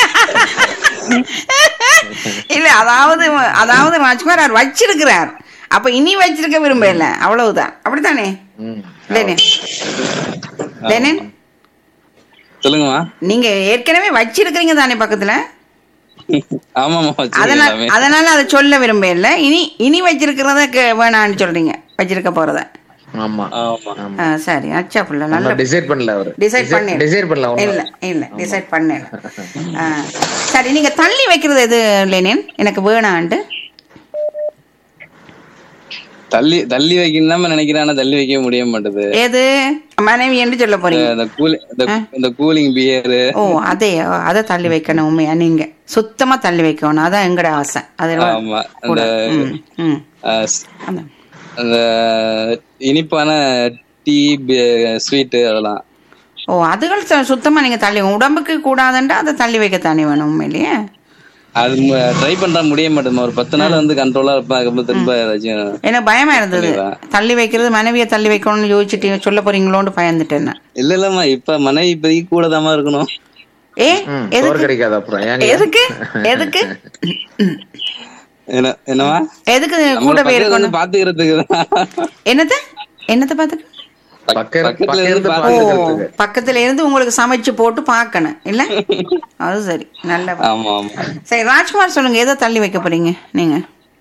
இல்ல அதாவது அதாவது ராஜ்குமார் அவர் வச்சிருக்கிறார் அப்ப இனி வச்சிருக்க விரும்பல அவ்வளவுதான் அப்படித்தானே ம். லெனின் லெனின் சொல்லுங்கம்மா நீங்க ஏற்கனவே வச்சிருக்கிறீங்க தானே பக்கத்துல ஆமாமா வச்சிருக்கேன் அதனால எல்லாமே. அதனால அதை சொல்ல விரும்பல இனி இனி வச்சிருக்கிறத க- வேணான்னு சொல்றீங்க வச்சிருக்க போறத ஆமா ஆமா ஆ, சரி அச்சா புள்ள நல்ல டிசைட் பண்ணல அவரு டிசைட் பண்ணல டிசைட் பண்ணல ஒண்ணும். இல்ல இல்ல டிசைட் பண்ணல ஆ, சரி நீங்க தள்ளி வைக்கிறது எது லெனின் எனக்கு வேணாண்டு தள்ளி தள்ளி வைக்கணும் தான் நினைக்கிறேன் ஆனா தள்ளி வைக்க முடிய மாட்டேது எது மனைவி என்று சொல்ல போறீங்க இந்த கூலி இந்த கூலிங் பியர் ஓ அதே ஓ, அதை தள்ளி வைக்கணும் உண்மையா நீங்க சுத்தமா தள்ளி வைக்கணும் அதான் எங்கட ஆசை அது ஆமா கூட. அந்த ம், ம். அஹ், ஸ்- அந்த அந்த இனிப்பான டீ ஸ்வீட் அதெல்லாம் ஓ அதுகள் சு- சுத்தமா நீங்க தள்ளி உடம்புக்கு கூடாதுன்றா அதை தள்ளி வைக்கத்தானே வேணும் உண்மையிலேயே அது ட்ரை பண்ற முடிய மாட்டேமா ஒரு பத்து நாள் வந்து கண்ட்ரோலா இருப்பேன் அதுக்கப்புறம் திரும்ப ஏதாச்சும் எனக்கு பயமா இருந்தது தள்ளி வைக்கிறது மனைவியை தள்ளி வைக்கணும்னு யோசிச்சுட்டு சொல்ல போறீங்களோன்னு பயந்துட்டேன் நான். இல்ல இல்லம்மா இப்ப மனைவி இப்போதைக்கு கூட தாமா இருக்கணும் ஏ ம், சோறு எதுக்கு கிடைக்காது அப்புறம் ஏங்க எதுக்கு எதுக்கு என்ன என்னவா எதுக்கு நம்மள கூடவே பக்கத்துல இருக்கணும் இருந்து பாத்துக்கிறதுக்கு தான் என்னத்த என்னத்த பாத்துக்க பக்கம் பக்கத்துல பக்கம் இருந்து இருந்து ஓ பாத்துக்கிறதுக்கு பக்கத்துல இருந்து உங்களுக்கு சமைச்சு போட்டு பார்க்கணும் இல்ல அது சரி நல்ல ஆமா ஆமா சரி ராஜ்குமார் சொல்லுங்க எதை தள்ளி வைக்க போறீங்க நீங்க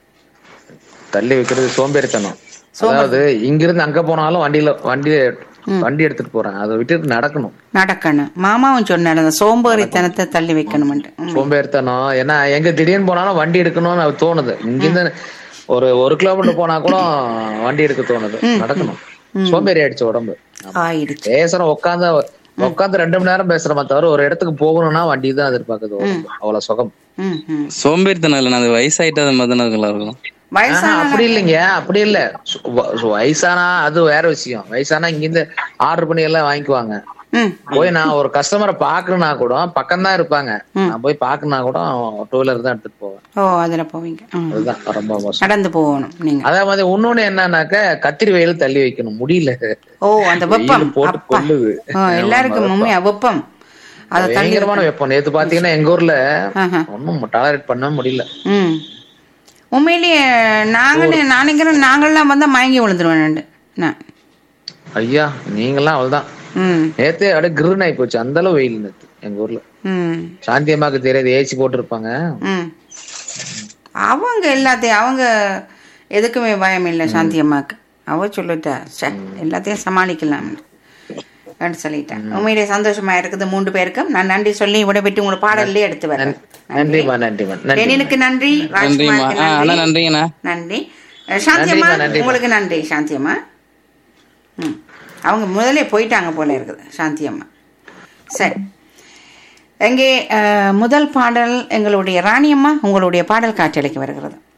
தள்ளி வைக்கிறது சோம்பேறித்தனம் அதாவது இங்கிருந்து அங்க போனாலும் வண்டியில வண்டி வண்டி எடுத்துட்டு போறேன் அதை விட்டுட்டு நடக்கணும் நடக்கணும் மாமாவும் சொன்னார் அந்த சோம்பேறித்தனத்தை தள்ளி வைக்கணும்ட்டு ம். சோம்பேறித்தனம் ஏன்னா எங்க திடீர்னு போனாலும் வண்டி எடுக்கணும்னு அது தோணுது இங்கிருந்து ஒரு ஒரு கிலோமீட்டர் போனா கூட வண்டி எடுக்க தோணுது நடக்கணும் சோம்பேறி ஆயிடுச்சு உடம்பு ஆயிடுச்சு பேசுறோம் உட்காந்து உட்காந்து ரெண்டு மணி நேரம் பேசுறோமே தவிர ஒரு இடத்துக்கு போகணும்னா வண்டி தான் எதிர்பார்க்குது உடம்பு. அவ்வளவு சுகம் ம் ம் சோம்பேறித்தனம் இல்ல அது வயசாயிட்டா மாதிரி தானே நல்லா இருக்கும் ஆஹா, வயசான அப்படி இல்லைங்க அப்படி இல்ல சு- வ- சு- வயசானா அது வேற விஷயம் வயசானா இங்கிருந்து ஆர்டர் பண்ணி எல்லாம் வாங்கிக்குவாங்க ம் போய் நான் ஒரு கஸ்டமரை பாக்கணும்னா கூட பக்கம் தான் இருப்பாங்க நான் போய் பாக்கணும்னா கூட டூ வீலர் தான் எடுத்துட்டு போவேன் ஓ அதுல போவீங்க ம். அதுதான் ரொம்ப மோசம் நடந்து போகணும் நீங்க அதே மாதிரி இன்னொன்னு என்னன்னாக்க கத்திரி வெயில் தள்ளி வைக்கணும் முடியல ஓ அந்த வெப்பம் வெயில் போட்டு அப்பா கொல்லுது ஓ, எல்லாருக்கும் உண்மையா வெப்பம் அதை தள்ளி பயங்கரமான வெப்பம் நேத்து பாத்தீங்கன்னா எங்க ஊர்ல ஆஹா. ஒன்னும் டாலரேட் பண்ண முடியல ம் உண்மையிலேயே நாங்க நான் நினைக்கிறேன் நாங்கள்லாம் வந்தா மயங்கி விழுந்துருவேன் நான் ஐயா நீங்கெல்லாம் அவள்தான் ம் நேத்து அப்படியே கிருன் ஆகி போச்சு அந்த அளவு வெயில் நேத்து எங்க ஊர்ல ம் சாந்தி அம்மாக்கு தெரியாது ஏசி போட்டிருப்பாங்க ம் அவங்க எல்லாத்தையும் அவங்க எதுக்குமே பயம் இல்லை சாந்தி அம்மாக்கு அவ சொல்லிட்டா சே எல்லாத்தையும் சமாளிக்கலாம் அப்படின்னு சொல்லிட்டேன் உண்மையிலே சந்தோஷமா இருக்குது மூன்று பேருக்கும் நான் நன்றி சொல்லி விடைபெற்று உங்களை பாடல்லே எடுத்து வரேன் நன்றிமா நன்றிமா நன்றி லெனினுக்கு நன்றி நன்றிம்மா ராஜ்குமாருக்கு ஆ, அண்ணா நன்றி நன்றிங்கண்ணா நன்றி அஹ் சாந்தி அம்மா நன்றிம்மா, நன்றிம்மா. உங்களுக்கு நன்றி சாந்தி அம்மா ம் அவங்க முதல்ல போயிட்டாங்க போல இருக்குது சாந்தி அம்மா சரி எங்கே அஹ், முதல் பாடல் எங்களுடைய ராணியம்மா உங்களுடைய பாடல் காற்றலைக்கு வருகிறது